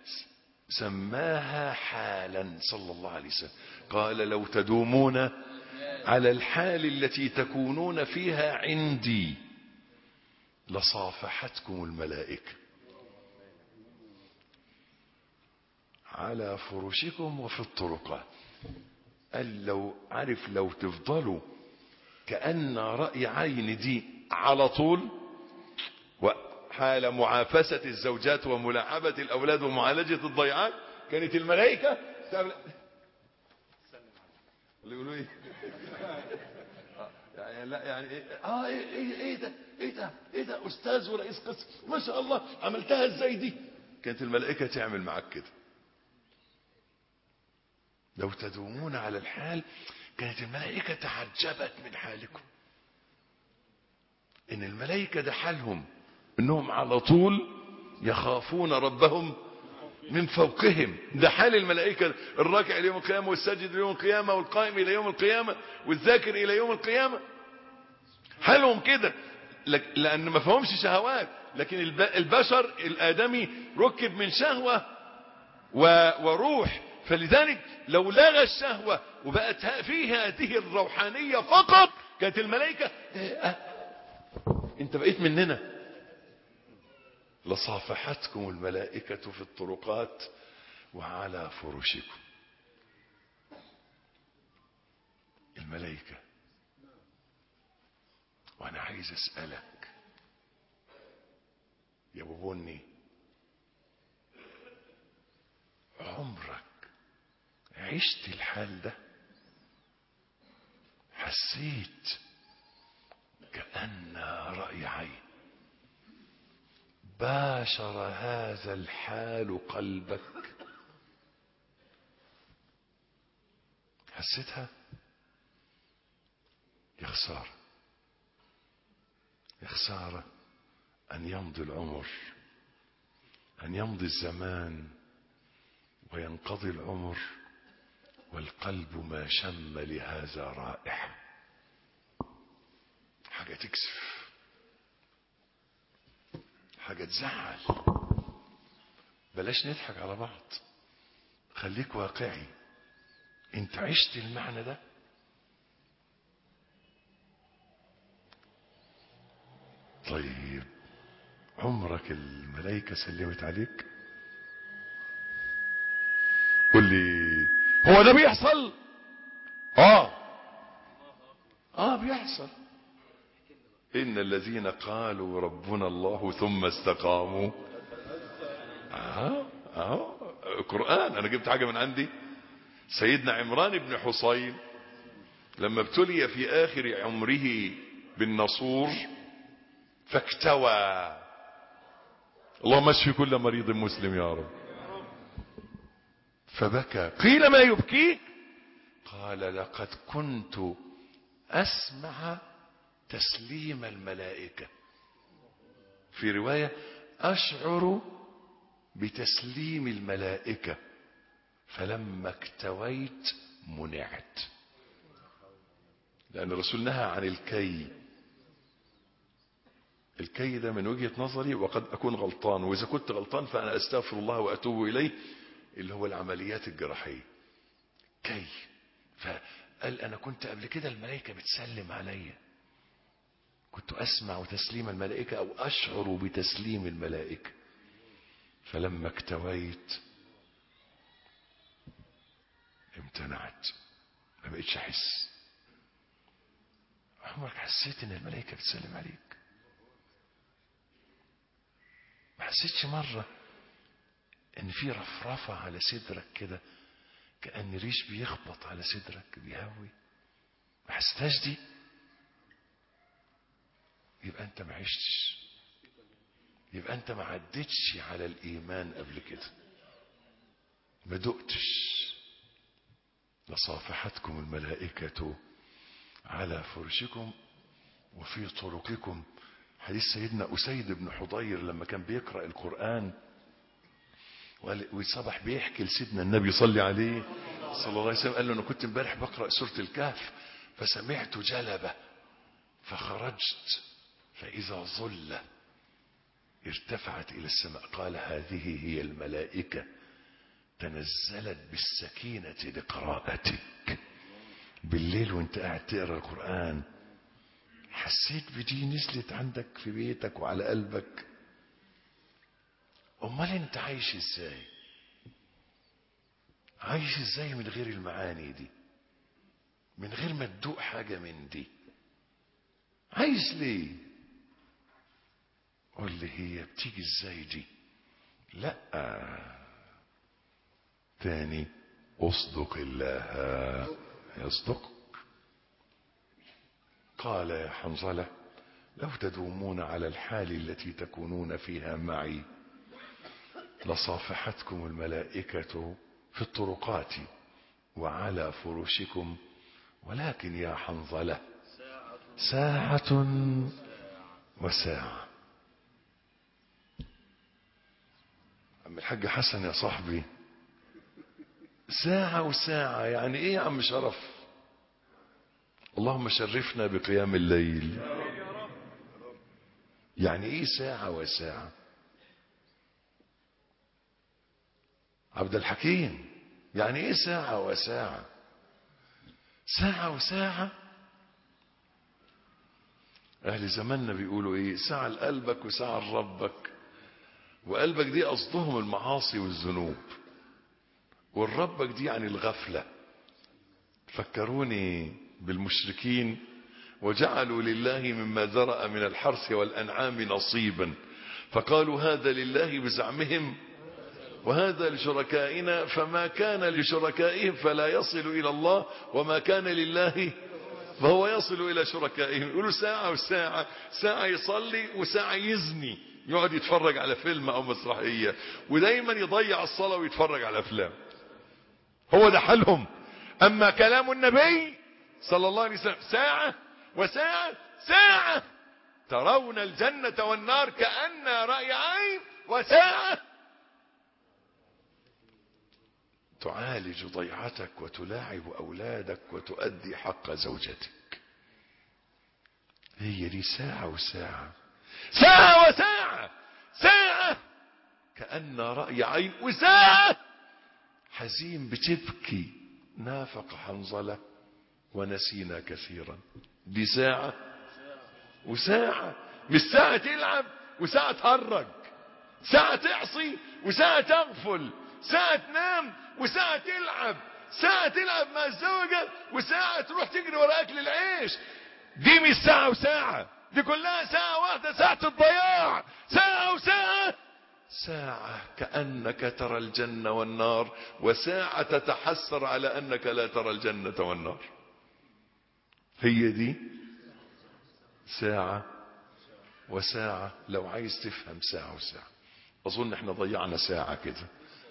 سماها حالا صلى الله عليه وسلم قال لو تدومون على الحال التي تكونون فيها عندي لصافحتكم الملائكة على فرشكم وفي الطرقات قال لو عارف لو تفضلوا كأن رأي عين دي على طول وحال معافسة الزوجات وملاعبة الأولاد ومعالجة الضيعات كانت الملائكة تعمل اللي يقولوا ايه يعني لا يعني ايه اه ايه ايه, إيه ده ايه ده ايه ده استاذ ورئيس قسم ما شاء الله عملتها ازاي دي كانت الملائكة تعمل معاك كده لو تدومون على الحال كانت الملائكة تعجبت من حالكم ان الملائكة ده حالهم انهم على طول يخافون ربهم من فوقهم ده حال الملائكة الراكع إلى يوم القيامة والساجد إلى يوم القيامة والقائم إلى يوم القيامة والذاكر إلى يوم القيامة حالهم كده لأن ما فهمش شهوات لكن البشر الآدمي ركب من شهوة وروح فلذلك لو لغى الشهوة وبقت فيه هذه الروحانية فقط كانت الملائكة انت بقيت مننا لصافحتكم الملائكة في الطرقات وعلى فرشكم الملائكة وانا عايز اسألك يا ابو بني عمرك عشت الحال ده حسيت كأن رأي عين باشر هذا الحال قلبك حسيتها يا خسارة يا خسارة أن يمضي العمر أن يمضي الزمان وينقضي العمر والقلب ما شم لهذا رائحة حاجة تكسف حاجة تزعل بلاش نضحك على بعض خليك واقعي انت عشت المعنى ده طيب عمرك الملائكة سلمت عليك قول لي هو ده بيحصل اه اه بيحصل إن الذين قالوا ربنا الله ثم استقاموا آه آه قرآن أنا جبت حاجة من عندي سيدنا عمران بن حصين لما ابتلي في آخر عمره بالنصور فاكتوى اللهم اشفي كل مريض مسلم يا رب فبكى قيل ما يبكيك قال لقد كنت أسمع تسليم الملائكة في رواية أشعر بتسليم الملائكة فلما اكتويت منعت لأن الرسول نهى عن الكي الكي ده من وجهة نظري وقد أكون غلطان وإذا كنت غلطان فأنا أستغفر الله وأتوب إليه اللي هو العمليات الجراحية كي فقال أنا كنت قبل كده الملائكة بتسلم عليا كنت أسمع تسليم الملائكة أو أشعر بتسليم الملائكة فلما اكتويت امتنعت ما بقتش أحس عمرك حسيت ان الملائكة بتسلم عليك ما حسيتش مرة ان في رفرفة على صدرك كده كأن ريش بيخبط على صدرك بيهوي ما حسيتهاش دي يبقى انت ما عشتش يبقى انت ما عدتش على الايمان قبل كده ما دقتش لصافحتكم الملائكة على فرشكم وفي طرقكم حديث سيدنا أسيد بن حضير لما كان بيقرأ القرآن وصبح بيحكي لسيدنا النبي صلى عليه صلى الله عليه وسلم قال له أنا كنت امبارح بقرأ سورة الكهف فسمعت جلبة فخرجت فإذا ظل ارتفعت إلى السماء قال هذه هي الملائكة تنزلت بالسكينة لقراءتك بالليل وانت قاعد تقرا القرآن حسيت بدي نزلت عندك في بيتك وعلى قلبك امال انت عايش ازاي عايش ازاي من غير المعاني دي من غير ما تدوق حاجة من دي عايز ليه قول لي هي بتيجي ازاي دي لا تاني اصدق الله يصدقك قال يا حنظلة لو تدومون على الحال التي تكونون فيها معي لصافحتكم الملائكة في الطرقات وعلى فرشكم ولكن يا حنظلة ساعة وساعة عم الحاج حسن يا صاحبي ساعة وساعة يعني ايه يا عم شرف اللهم شرفنا بقيام الليل يعني ايه ساعة وساعة عبد الحكيم يعني ايه ساعة وساعة ساعة وساعة اهل زماننا بيقولوا ايه ساعة لقلبك وساعة لربك وقلبك دي قصدهم المعاصي والذنوب والربك دي عن الغفلة فكروني بالمشركين وجعلوا لله مما ذرأ من الحرث والأنعام نصيبا فقالوا هذا لله بزعمهم وهذا لشركائنا فما كان لشركائهم فلا يصل إلى الله وما كان لله فهو يصل إلى شركائهم يقولوا ساعة وساعة ساعة يصلي وساعة يزني يقعد يتفرج على فيلم أو مسرحية ودايما يضيع الصلاة ويتفرج على أفلام هو ده حالهم أما كلام النبي صلى الله عليه وسلم ساعة وساعة ساعة ترون الجنة والنار كأن رأي عين وساعة تعالج ضيعتك وتلاعب أولادك وتؤدي حق زوجتك هي دي ساعة وساعة ساعة وساعة ساعة كأن رأي عين وساعة حزين بتبكي نافق حنظلة ونسينا كثيرا دي ساعة وساعة مش ساعة تلعب وساعة تهرج ساعة تعصي وساعة تغفل ساعة تنام وساعة تلعب ساعة تلعب مع الزوجة وساعة تروح تجري ورا أكل العيش دي مش ساعة وساعة دي كلها ساعة واحدة ساعة الضياع ساعة وساعة ساعة كأنك ترى الجنة والنار وساعة تتحسر على أنك لا ترى الجنة والنار هي دي ساعة وساعة لو عايز تفهم ساعة وساعة أظن احنا ضيعنا ساعة كده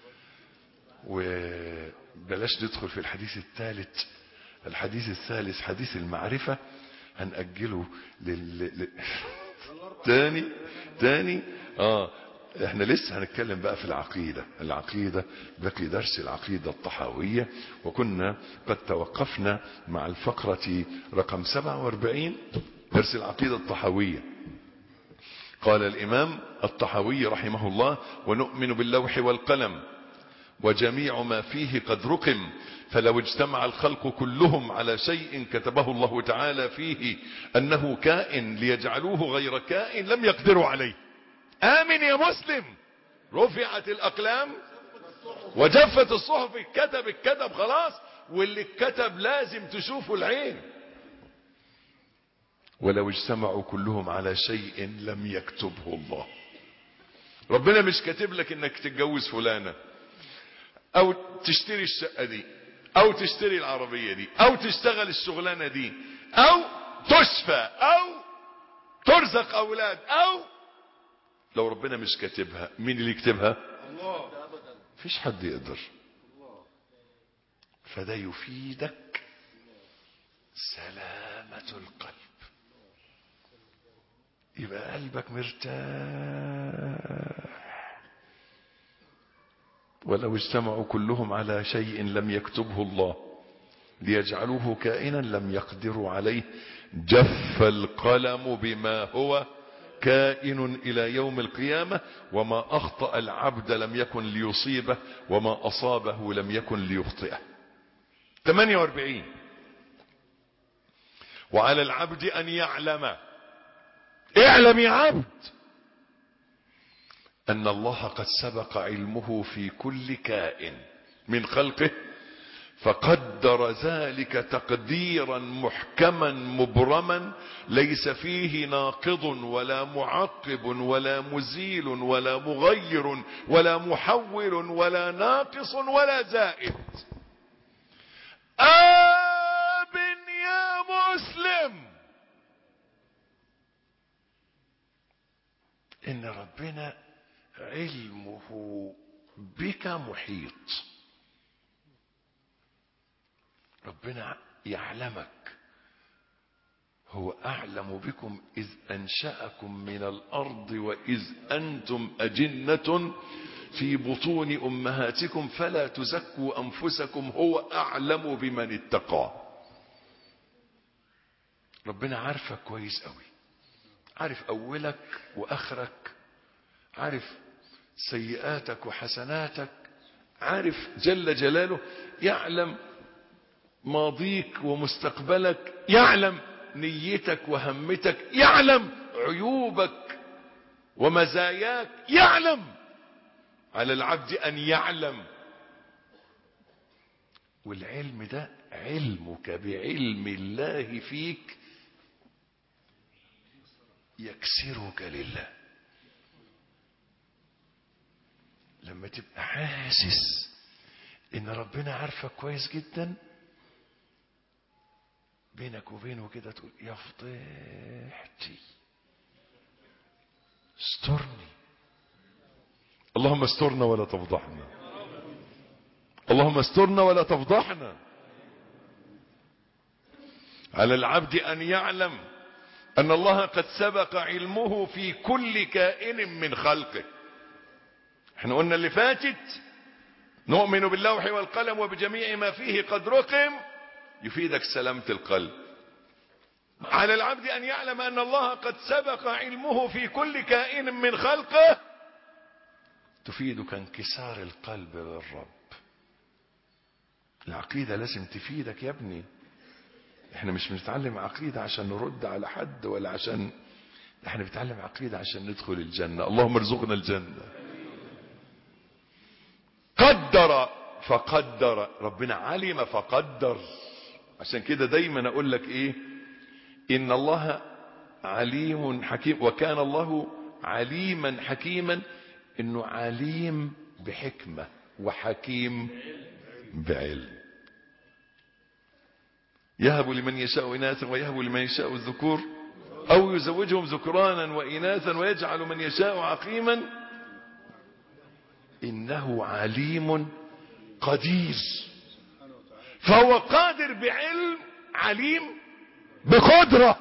وبلاش ندخل في الحديث الثالث الحديث الثالث حديث المعرفة هنأجله لل... ل... تاني تاني اه احنا لسه هنتكلم بقى في العقيدة العقيدة بقي درس العقيدة الطحاوية وكنا قد توقفنا مع الفقرة رقم 47 درس العقيدة الطحاوية قال الإمام الطحاوي رحمه الله ونؤمن باللوح والقلم وجميع ما فيه قد رقم فلو اجتمع الخلق كلهم على شيء كتبه الله تعالى فيه أنه كائن ليجعلوه غير كائن لم يقدروا عليه آمن يا مسلم رفعت الأقلام وجفت الصحف الكتب الكتب خلاص واللي الكتب لازم تشوفه العين ولو اجتمعوا كلهم على شيء لم يكتبه الله ربنا مش كاتب لك انك تتجوز فلانة او تشتري الشقة دي او تشتري العربية دي او تشتغل الشغلانة دي او تشفى او ترزق اولاد او لو ربنا مش كاتبها مين اللي يكتبها الله مفيش حد يقدر فده يفيدك سلامة القلب يبقى قلبك مرتاح ولو اجتمعوا كلهم على شيء لم يكتبه الله ليجعلوه كائنا لم يقدروا عليه جف القلم بما هو كائن إلى يوم القيامة وما أخطأ العبد لم يكن ليصيبه وما أصابه لم يكن ليخطئه 48 وعلى العبد أن يعلم اعلم يا عبد أن الله قد سبق علمه في كل كائن من خلقه فقدر ذلك تقديرا محكما مبرما ليس فيه ناقض ولا معقب ولا مزيل ولا مغير ولا محول ولا ناقص ولا زائد آب يا مسلم إن ربنا علمه بك محيط ربنا يعلمك هو أعلم بكم إذ أنشأكم من الأرض وإذ أنتم أجنة في بطون أمهاتكم فلا تزكوا أنفسكم هو أعلم بمن اتقى ربنا عارفك كويس قوي عارف أولك وآخرك عارف سيئاتك وحسناتك عارف جل جلاله يعلم ماضيك ومستقبلك يعلم نيتك وهمتك يعلم عيوبك ومزاياك يعلم على العبد أن يعلم والعلم ده علمك بعلم الله فيك يكسرك لله لما تبقى حاسس ان ربنا عارفك كويس جدا بينك وبينه كده تقول يا فضيحتي استرني اللهم استرنا ولا تفضحنا اللهم استرنا ولا تفضحنا على العبد ان يعلم ان الله قد سبق علمه في كل كائن من خلقه احنا قلنا اللي فاتت نؤمن باللوح والقلم وبجميع ما فيه قد رقم يفيدك سلامة القلب على العبد أن يعلم أن الله قد سبق علمه في كل كائن من خلقه تفيدك انكسار القلب للرب العقيدة لازم تفيدك يا ابني احنا مش بنتعلم عقيدة عشان نرد على حد ولا عشان احنا بنتعلم عقيدة عشان ندخل الجنة اللهم ارزقنا الجنة قدر فقدر ربنا علم فقدر عشان كده دايما اقول لك ايه ان الله عليم حكيم وكان الله عليما حكيما انه عليم بحكمة وحكيم بعلم يهب لمن يشاء إناثا ويهب لمن يشاء الذكور أو يزوجهم ذكرانا وإناثا ويجعل من يشاء عقيما إنه عليم قدير فهو قادر بعلم عليم بقدرة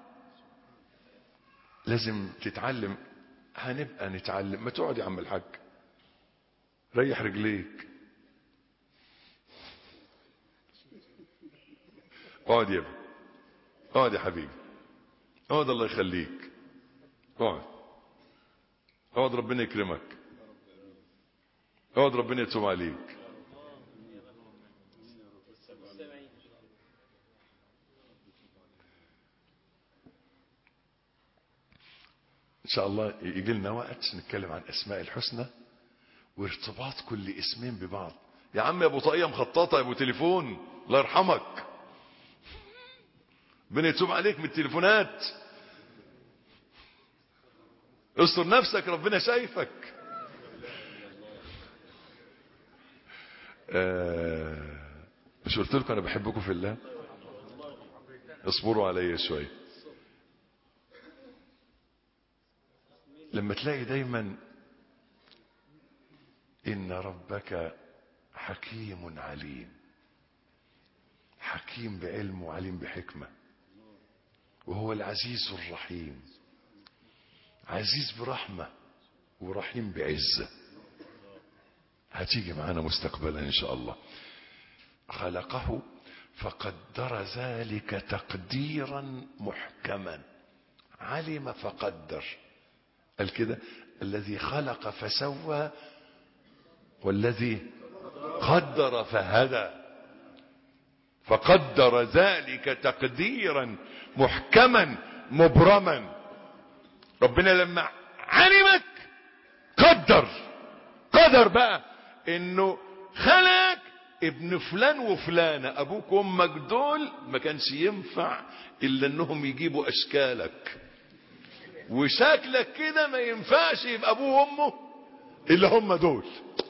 لازم تتعلم هنبقى نتعلم ما تقعد يا عم الحاج ريح رجليك اقعد يا ابني اقعد يا حبيبي اقعد الله يخليك اقعد اقعد ربنا يكرمك اقعد ربنا يتوب عليك ان شاء الله يجي لنا وقت نتكلم عن اسماء الحسنى وارتباط كل اسمين ببعض يا عم يا ابو طاقيه مخططه يا ابو تليفون الله يرحمك ربنا يتوب عليك من التليفونات استر نفسك ربنا شايفك آه مش قلت لكم انا بحبكم في الله اصبروا عليا شويه لما تلاقي دايما ان ربك حكيم عليم حكيم بعلم وعليم بحكمه وهو العزيز الرحيم عزيز برحمه ورحيم بعزه هتيجي معانا مستقبلا ان شاء الله خلقه فقدر ذلك تقديرا محكما علم فقدر قال كده الذي خلق فسوى والذي قدر فهدى فقدر ذلك تقديرا محكما مبرما ربنا لما علمك قدر قدر بقى انه خلق ابن فلان وفلانة ابوك وامك دول ما كانش ينفع الا انهم يجيبوا اشكالك وشكلك كده ما ينفعش يبقى ابوه وامه الا هم دول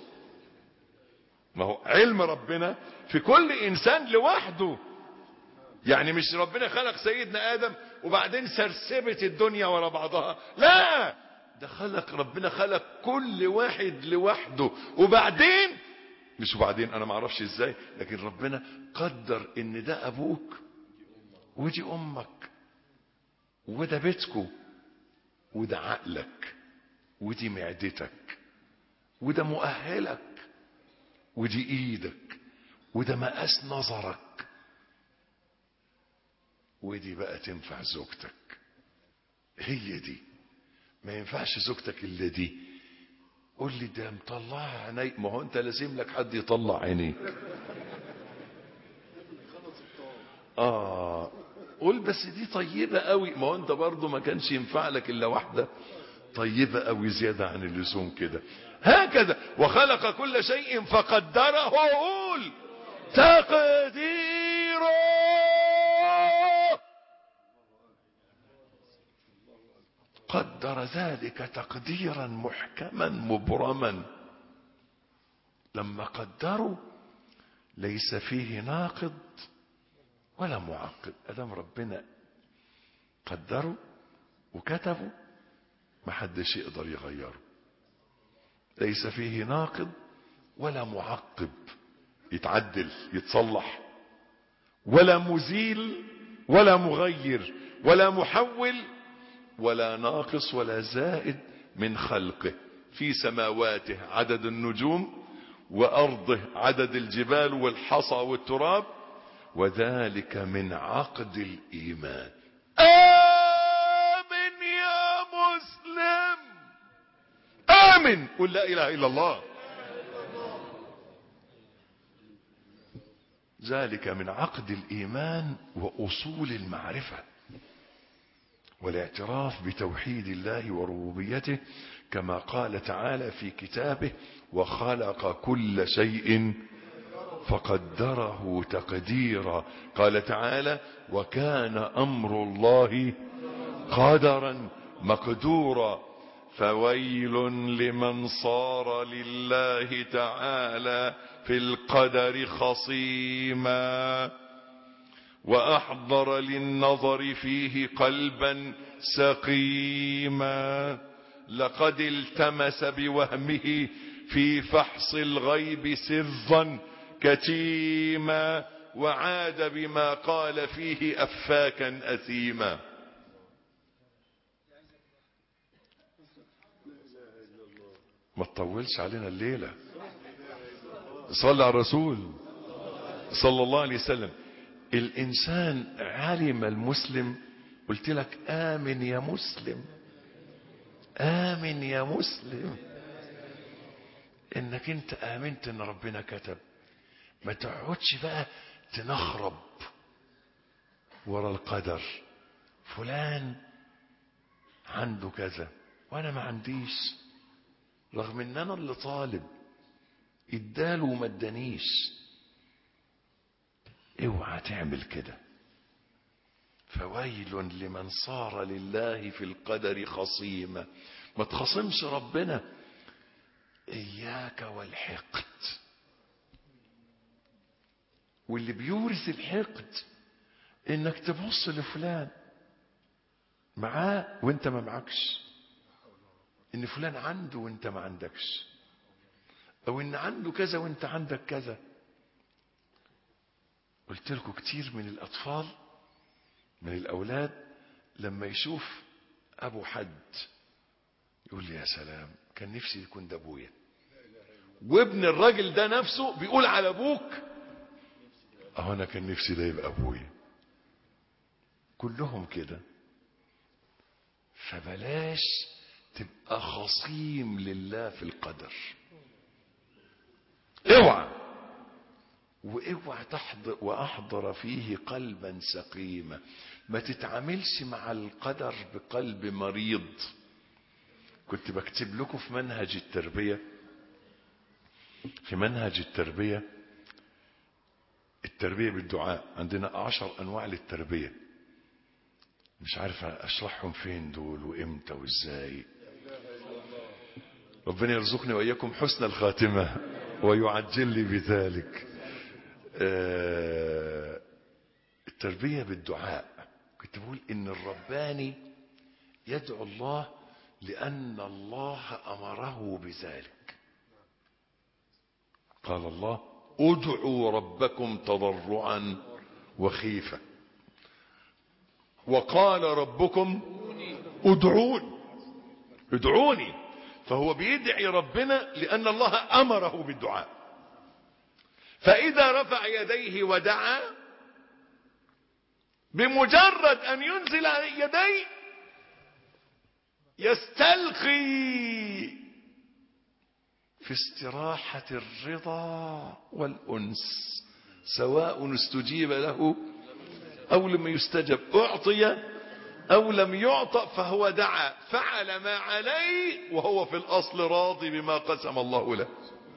ما هو علم ربنا في كل انسان لوحده يعني مش ربنا خلق سيدنا ادم وبعدين سرسبت الدنيا ورا بعضها لا ده خلق ربنا خلق كل واحد لوحده وبعدين مش وبعدين انا ما اعرفش ازاي لكن ربنا قدر ان ده ابوك ودي امك وده بيتكو وده عقلك ودي معدتك وده مؤهلك ودي ايدك وده مقاس نظرك ودي بقى تنفع زوجتك هي دي ما ينفعش زوجتك الا دي قول لي ده مطلعها عيني ما هو انت لازم لك حد يطلع عينيك اه قول بس دي طيبة قوي ما هو انت برضو ما كانش ينفع لك الا واحدة طيبة قوي زيادة عن اللزوم كده هكذا وخلق كل شيء فقدره قول تقديره قدر ذلك تقديرا محكما مبرما لما قدروا ليس فيه ناقض ولا معقد ادام ربنا قدروا وكتبوا ما حدش يقدر يغيره ليس فيه ناقض ولا معقب يتعدل يتصلح ولا مزيل ولا مغير ولا محول ولا ناقص ولا زائد من خلقه في سماواته عدد النجوم وارضه عدد الجبال والحصى والتراب وذلك من عقد الايمان امن يا مسلم امن قل لا اله الا الله ذلك من عقد الايمان واصول المعرفه والاعتراف بتوحيد الله وربوبيته كما قال تعالى في كتابه وخلق كل شيء فقدره تقديرا قال تعالى وكان امر الله قدرا مقدورا فويل لمن صار لله تعالى في القدر خصيما وأحضر للنظر فيه قلبا سقيما لقد التمس بوهمه في فحص الغيب سرا كتيما وعاد بما قال فيه أفاكا أثيما ما تطولش علينا الليلة صلى على الرسول صلى الله عليه وسلم الإنسان علم المسلم قلت لك آمن يا مسلم آمن يا مسلم إنك أنت آمنت إن ربنا كتب ما تقعدش بقى تنخرب ورا القدر فلان عنده كذا وانا ما عنديش رغم ان انا اللي طالب اداله وما ادانيش اوعى تعمل كده فويل لمن صار لله في القدر خصيما ما تخصمش ربنا اياك والحقد واللي بيورث الحقد انك تبص لفلان معاه وانت ما معكش ان فلان عنده وانت ما عندكش او ان عنده كذا وانت عندك كذا قلت لكم كتير من الاطفال من الاولاد لما يشوف ابو حد يقول لي يا سلام كان نفسي يكون ده ابويا وابن الراجل ده نفسه بيقول على ابوك اهو انا كان نفسي ده يبقى ابويا كلهم كده فبلاش تبقى خصيم لله في القدر اوعى واوعى تحضر واحضر فيه قلبا سقيما ما تتعاملش مع القدر بقلب مريض كنت بكتب لكم في منهج التربيه في منهج التربيه التربيه بالدعاء عندنا عشر انواع للتربيه مش عارف اشرحهم فين دول وامتى وازاي ربنا يرزقني واياكم حسن الخاتمه ويعجل لي بذلك آه التربيه بالدعاء كنت بقول ان الرباني يدعو الله لان الله امره بذلك قال الله ادعوا ربكم تضرعا وخيفه وقال ربكم ادعون ادعوني فهو بيدعي ربنا لأن الله أمره بالدعاء فإذا رفع يديه ودعا بمجرد أن ينزل يديه يستلقي في استراحة الرضا والأنس سواء استجيب له أو لم يستجب أعطي أو لم يعطى فهو دعا فعل ما عليه وهو في الأصل راضي بما قسم الله له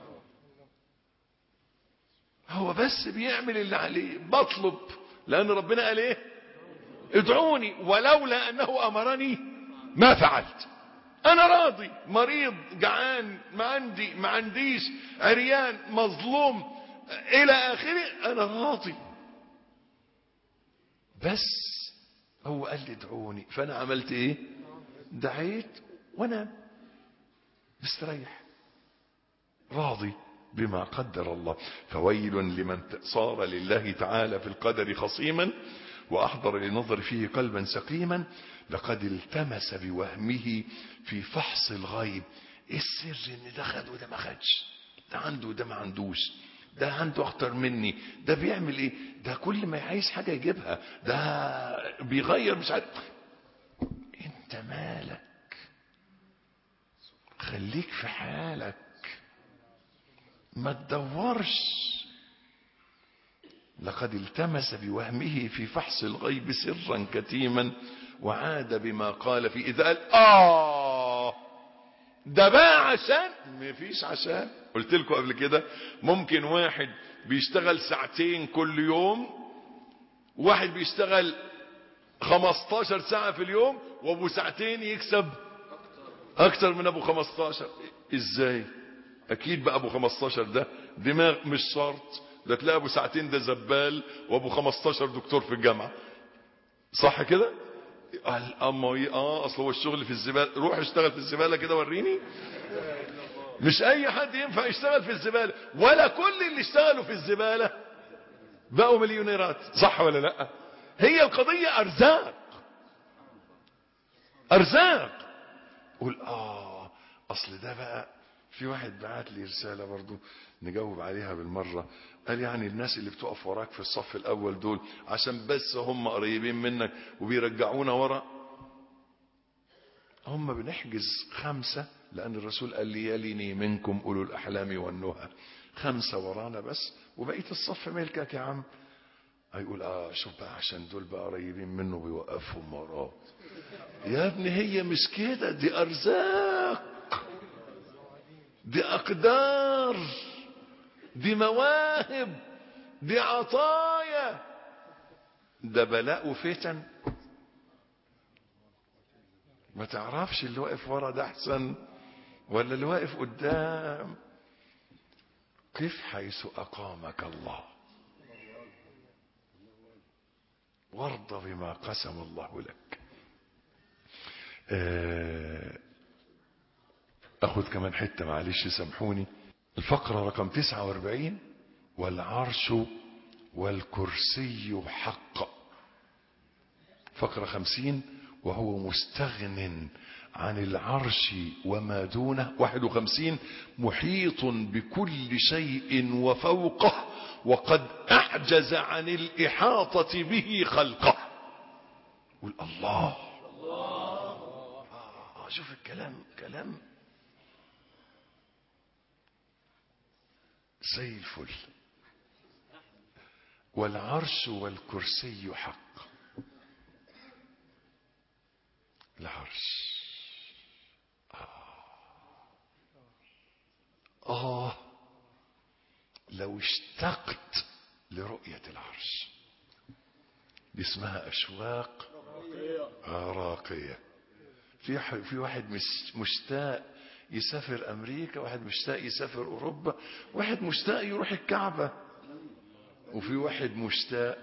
هو بس بيعمل اللي عليه بطلب لأن ربنا قال إيه ادعوني ولولا أنه أمرني ما فعلت أنا راضي مريض جعان ما عندي ما عنديش عريان مظلوم إلى آخره أنا راضي بس هو قال لي ادعوني فانا عملت ايه دعيت وانا مستريح راضي بما قدر الله فويل لمن صار لله تعالى في القدر خصيما واحضر لنظر فيه قلبا سقيما لقد التمس بوهمه في فحص الغيب ايه السر ان ده خد وده ما خدش ده عنده وده ما عندوش ده عنده اكتر مني ده بيعمل ايه ده كل ما عايز حاجة يجيبها ده بيغير مش عارف انت مالك خليك في حالك ما تدورش لقد التمس بوهمه في فحص الغيب سرا كتيما وعاد بما قال في إذا قال آه ده بقى عشان مفيش عشان قلت لكم قبل كده ممكن واحد بيشتغل ساعتين كل يوم واحد بيشتغل 15 ساعة في اليوم وابو ساعتين يكسب اكتر من ابو 15 ازاي اكيد بقى ابو 15 ده دماغ مش شرط ده تلاقي ابو ساعتين ده زبال وابو 15 دكتور في الجامعة صح كده قال اما ي- اه اصل هو الشغل في الزبالة روح اشتغل في الزبالة كده وريني مش اي حد ينفع يشتغل في الزبالة ولا كل اللي اشتغلوا في الزبالة بقوا مليونيرات صح ولا لا هي القضية ارزاق ارزاق قول اه اصل ده بقى في واحد بعت لي رسالة برضو نجاوب عليها بالمرة قال يعني الناس اللي بتقف وراك في الصف الاول دول عشان بس هم قريبين منك وبيرجعونا ورا هم بنحجز خمسة لأن الرسول قال لي يليني منكم أولو الأحلام والنهى خمسة ورانا بس وبقية الصف ملكك يا عم هيقول اه شوف بقى عشان دول بقى قريبين منه بيوقفهم وراه يا ابني هي مش كده دي أرزاق دي أقدار دي مواهب دي عطايا ده بلاء وفتن ما تعرفش اللي واقف ورا ده احسن ولا اللي واقف قدام قف حيث اقامك الله وارض بما قسم الله لك آه، اخد كمان حتة معلش سامحوني الفقرة رقم 49 والعرش والكرسي حق فقرة خمسين وهو مستغن عن العرش وما دونه واحد وخمسين محيط بكل شيء وفوقه وقد أعجز عن الإحاطة به خلقه قول الله آه شوف الكلام كلام زي الفل والعرش والكرسي حق العرش آه. آه لو اشتقت لرؤية العرش دي اسمها أشواق آه راقية في ح- في واحد مش- مشتاق يسافر أمريكا واحد مشتاق يسافر أوروبا واحد مشتاق يروح الكعبة وفي واحد مشتاق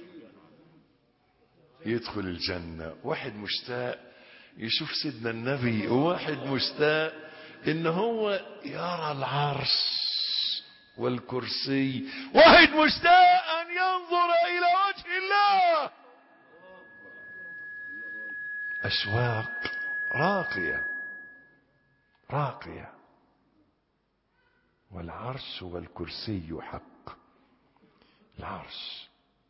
يدخل الجنة واحد مشتاق يشوف سيدنا النبي وواحد مشتاق ان هو يرى العرش والكرسي واحد مشتاق ان ينظر الى وجه الله اشواق راقية راقية والعرش والكرسي حق العرش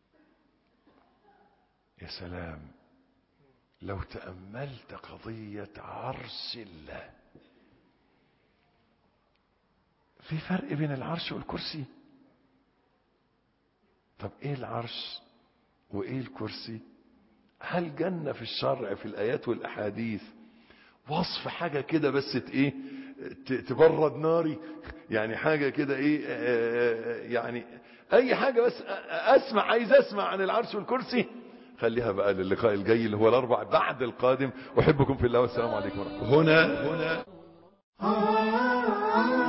يا سلام لو تأملت قضية عرش الله في فرق بين العرش والكرسي طب ايه العرش وايه الكرسي هل جنة في الشرع في الآيات والأحاديث وصف حاجة كده بس ت- ايه ت- تبرد ناري يعني حاجة كده ايه آه، آه، يعني اي حاجة بس أ- اسمع عايز اسمع عن العرش والكرسي خليها بقى للقاء الجاي اللي هو الاربع بعد القادم احبكم في الله والسلام عليكم ورحمة الله هنا هنا